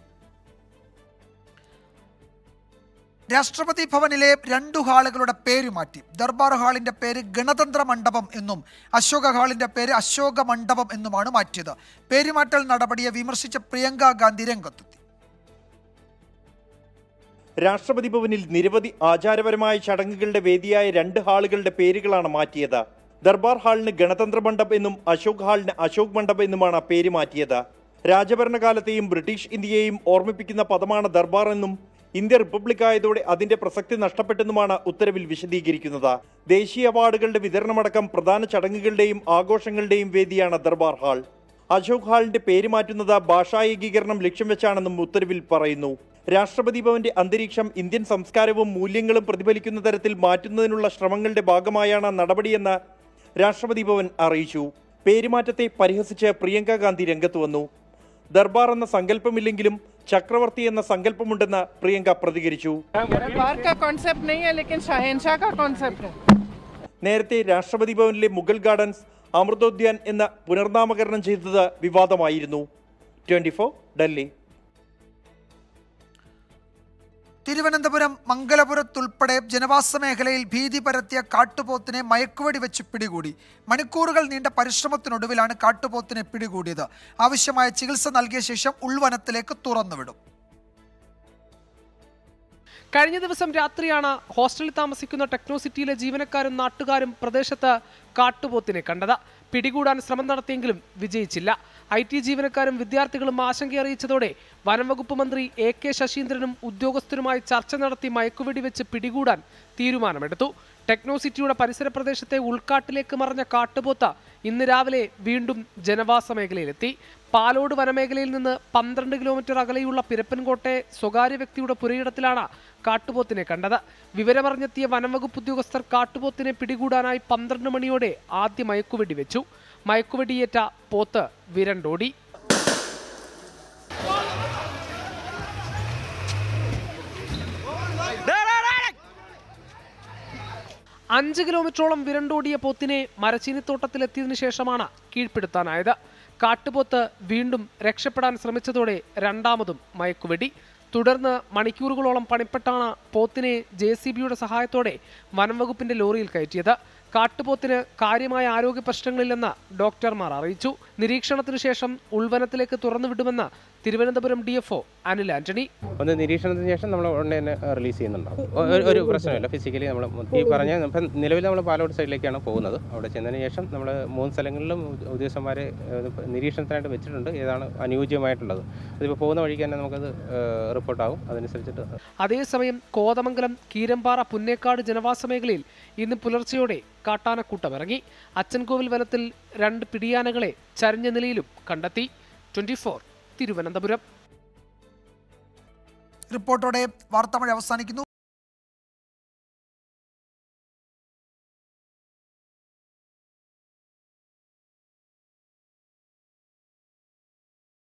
രാഷ്ട്രപതി ഭവനിലെ രണ്ടു ഹാളുകളുടെ പേര് മാറ്റി ദർബാർ ഹാളിന്റെ പേര് ഗണതന്ത്ര മണ്ഡപം എന്നും അശോക ഹാളിന്റെ പേര് അശോക മണ്ഡപം എന്നുമാണ് മാറ്റിയത് പേരുമാറ്റൽ നടപടിയെ വിമർശിച്ച പ്രിയങ്ക ഗാന്ധി രംഗത്തെത്തി രാഷ്ട്രപതി ഭവനിൽ നിരവധി ആചാരപരമായ ചടങ്ങുകളുടെ വേദിയായ രണ്ട് ഹാളുകളുടെ പേരുകളാണ് മാറ്റിയത് ദർബാർ ഹാളിന് ഗണതന്ത്ര മണ്ഡപം എന്നും അശോക് ഹാളിന് അശോക് മണ്ഡപം എന്നുമാണ് പേര് മാറ്റിയത് രാജഭരണകാലത്തെയും ബ്രിട്ടീഷ് ഇന്ത്യയെയും ഓർമ്മിപ്പിക്കുന്ന പദമാണ് ദർബാർ എന്നും ഇന്ത്യ റിപ്പബ്ലിക് ആയതോടെ അതിന്റെ പ്രസക്തി നഷ്ടപ്പെട്ടെന്നുമാണ് ഉത്തരവിൽ വിശദീകരിക്കുന്നത് ദേശീയ അവാർഡുകളുടെ വിതരണമടക്കം പ്രധാന ചടങ്ങുകളുടെയും ആഘോഷങ്ങളുടെയും വേദിയാണ് ദർബാർ ഹാൾ അശോക് ഹാളിന്റെ പേര് മാറ്റുന്നത് ഭാഷാ ഏകീകരണം ലക്ഷ്യം വെച്ചാണെന്നും ഉത്തരവിൽ പറയുന്നു രാഷ്ട്രപതി ഭവന്റെ അന്തരീക്ഷം ഇന്ത്യൻ സംസ്കാരവും മൂല്യങ്ങളും പ്രതിഫലിക്കുന്ന തരത്തിൽ മാറ്റുന്നതിനുള്ള ശ്രമങ്ങളുടെ ഭാഗമായാണ് നടപടിയെന്ന് രാഷ്ട്രപതി ഭവൻ അറിയിച്ചു പേരുമാറ്റത്തെ പരിഹസിച്ച് പ്രിയങ്ക ഗാന്ധി രംഗത്ത് വന്നു ദർബാർ എന്ന സങ്കല്പമില്ലെങ്കിലും ചക്രവർത്തി എന്ന സങ്കല്പമുണ്ടെന്ന് പ്രിയങ്ക പ്രതികരിച്ചു दरबार का कॉन्सेप्ट नहीं है लेकिन शहनशाह का कॉन्सेप्ट है നേരത്തെ രാഷ്ട്രപതി ഭവനിലെ മുഗൾ ഗാർഡൻസ് അമൃതോദ്യാൻ എന്ന പുനർനാമകരണം ചെയ്തത് വിവാദമായിരുന്നു ട്വന്റി ഡൽഹി തിരുവനന്തപുരം മംഗലപുരത്തുൾപ്പെടെ ജനവാസ മേഖലയിൽ ഭീതി പരത്തിയ കാട്ടുപോത്തിനെ മയക്കുവെടി വെച്ച് പിടികൂടി മണിക്കൂറുകൾ നീണ്ട പരിശ്രമത്തിനൊടുവിലാണ് കാട്ടുപോത്തിനെ പിടികൂടിയത് ആവശ്യമായ ചികിത്സ നൽകിയ ശേഷം ഉൾവനത്തിലേക്ക് തുറന്നുവിടും കഴിഞ്ഞ ദിവസം രാത്രിയാണ് ഹോസ്റ്റലിൽ താമസിക്കുന്ന ടെക്നോസിറ്റിയിലെ ജീവനക്കാരും നാട്ടുകാരും പ്രദേശത്ത് കാട്ടുപോത്തിനെ കണ്ടത് പിടികൂടാൻ ശ്രമം നടത്തിയെങ്കിലും വിജയിച്ചില്ല ഐ ടി ജീവനക്കാരും വിദ്യാർത്ഥികളും ആശങ്കയറിയിച്ചതോടെ വനംവകുപ്പ് മന്ത്രി എ കെ ശശീന്ദ്രനും ഉദ്യോഗസ്ഥരുമായി ചർച്ച നടത്തി മയക്കുവെടി വെച്ച് പിടികൂടാൻ തീരുമാനമെടുത്തു ടെക്നോസിറ്റിയുടെ പരിസര പ്രദേശത്തെ ഉൾക്കാട്ടിലേക്ക് മറഞ്ഞ കാട്ടുപോത്ത് ഇന്ന് രാവിലെ വീണ്ടും ജനവാസ മേഖലയിലെത്തി പാലോട് വനമേഖലയിൽ നിന്ന് പന്ത്രണ്ട് കിലോമീറ്റർ അകലെയുള്ള പിരപ്പൻകോട്ടെ സ്വകാര്യ വ്യക്തിയുടെ പുരയിടത്തിലാണ് കാട്ടുപോത്തിനെ കണ്ടത് വിവരമറിഞ്ഞെത്തിയ വനംവകുപ്പ് ഉദ്യോഗസ്ഥർ കാട്ടുപോത്തിനെ പിടികൂടാനായി പന്ത്രണ്ട് മണിയോടെ ആദ്യ മയക്കുവെടി വെച്ചു മയക്കുവെടിയേറ്റ പോത്ത് വിരണ്ടോടി അഞ്ച് കിലോമീറ്ററോളം വിരണ്ടോടിയ പോത്തിനെ മരച്ചീനിത്തോട്ടത്തിലെത്തിയതിനു ശേഷമാണ് കീഴ്പ്പെടുത്താനായത് കാട്ടുപോത്ത് വീണ്ടും രക്ഷപ്പെടാൻ ശ്രമിച്ചതോടെ രണ്ടാമതും മയക്കുവെടി തുടർന്ന് മണിക്കൂറുകളോളം പണിപ്പെട്ടാണ് പോത്തിനെ ജെ സി ബിയുടെ സഹായത്തോടെ വനംവകുപ്പിന്റെ ലോറിയിൽ കയറ്റിയത് കാട്ടുപോത്തിന് കാര്യമായ ആരോഗ്യ പ്രശ്നങ്ങളില്ലെന്ന് ഡോക്ടർമാർ അറിയിച്ചു നിരീക്ഷണത്തിനു ശേഷം ഉൾവനത്തിലേക്ക് തുറന്നുവിടുമെന്ന് തിരുവനന്തപുരം ഡി എഫ് അനിൽ ആന്റണി ഒന്ന് നിരീക്ഷണത്തിന് ശേഷം നമ്മൾ ഉടനെ തന്നെ റിലീസ് ചെയ്യുന്നുണ്ടാവും ഒരു- ഒരു പ്രശ്നമില്ല ഫിസിക്കലി നമ്മൾ ഈ പറഞ്ഞ ഇപ്പം നിലവിൽ നമ്മൾ പാലോട് സൈഡിലേക്കാണ് പോകുന്നത് അവിടെ ചെന്നതിന് ശേഷം നമ്മൾ മൂന്ന് സ്ഥലങ്ങളിലും ഉദ്യ- ഉദ്യോഗസ്ഥന്മാരെ ഏഹ്, നിരീക്ഷണത്തിനായിട്ട് വെച്ചിട്ടുണ്ട് ഏതാണ് അനുയോജ്യമായിട്ടുള്ളത് അതിപ്പോൾ പോകുന്ന വഴിക്ക് തന്നെ നമുക്കത് റിപ്പോർട്ടാവും അതനുസരിച്ചിട്ട് അതേസമയം കോതമംഗലം കീരമ്പാറ പുന്നേക്കാട് ജനവാസ മേഖലയിൽ ഇന്ന് പുലർച്ചെയോടെ കാട്ടാനക്കൂട്ടമിറങ്ങി അച്ചൻകോവിൽ വനത്തിൽ രണ്ട് പിടിയാനകളെ ചരിഞ്ഞ നിലയിലും കണ്ടെത്തി ട്വന്റി തിരുവനന്തപുരം റിപ്പോർട്ടോടെ വാർത്താമഴ അവസാനിക്കുന്നു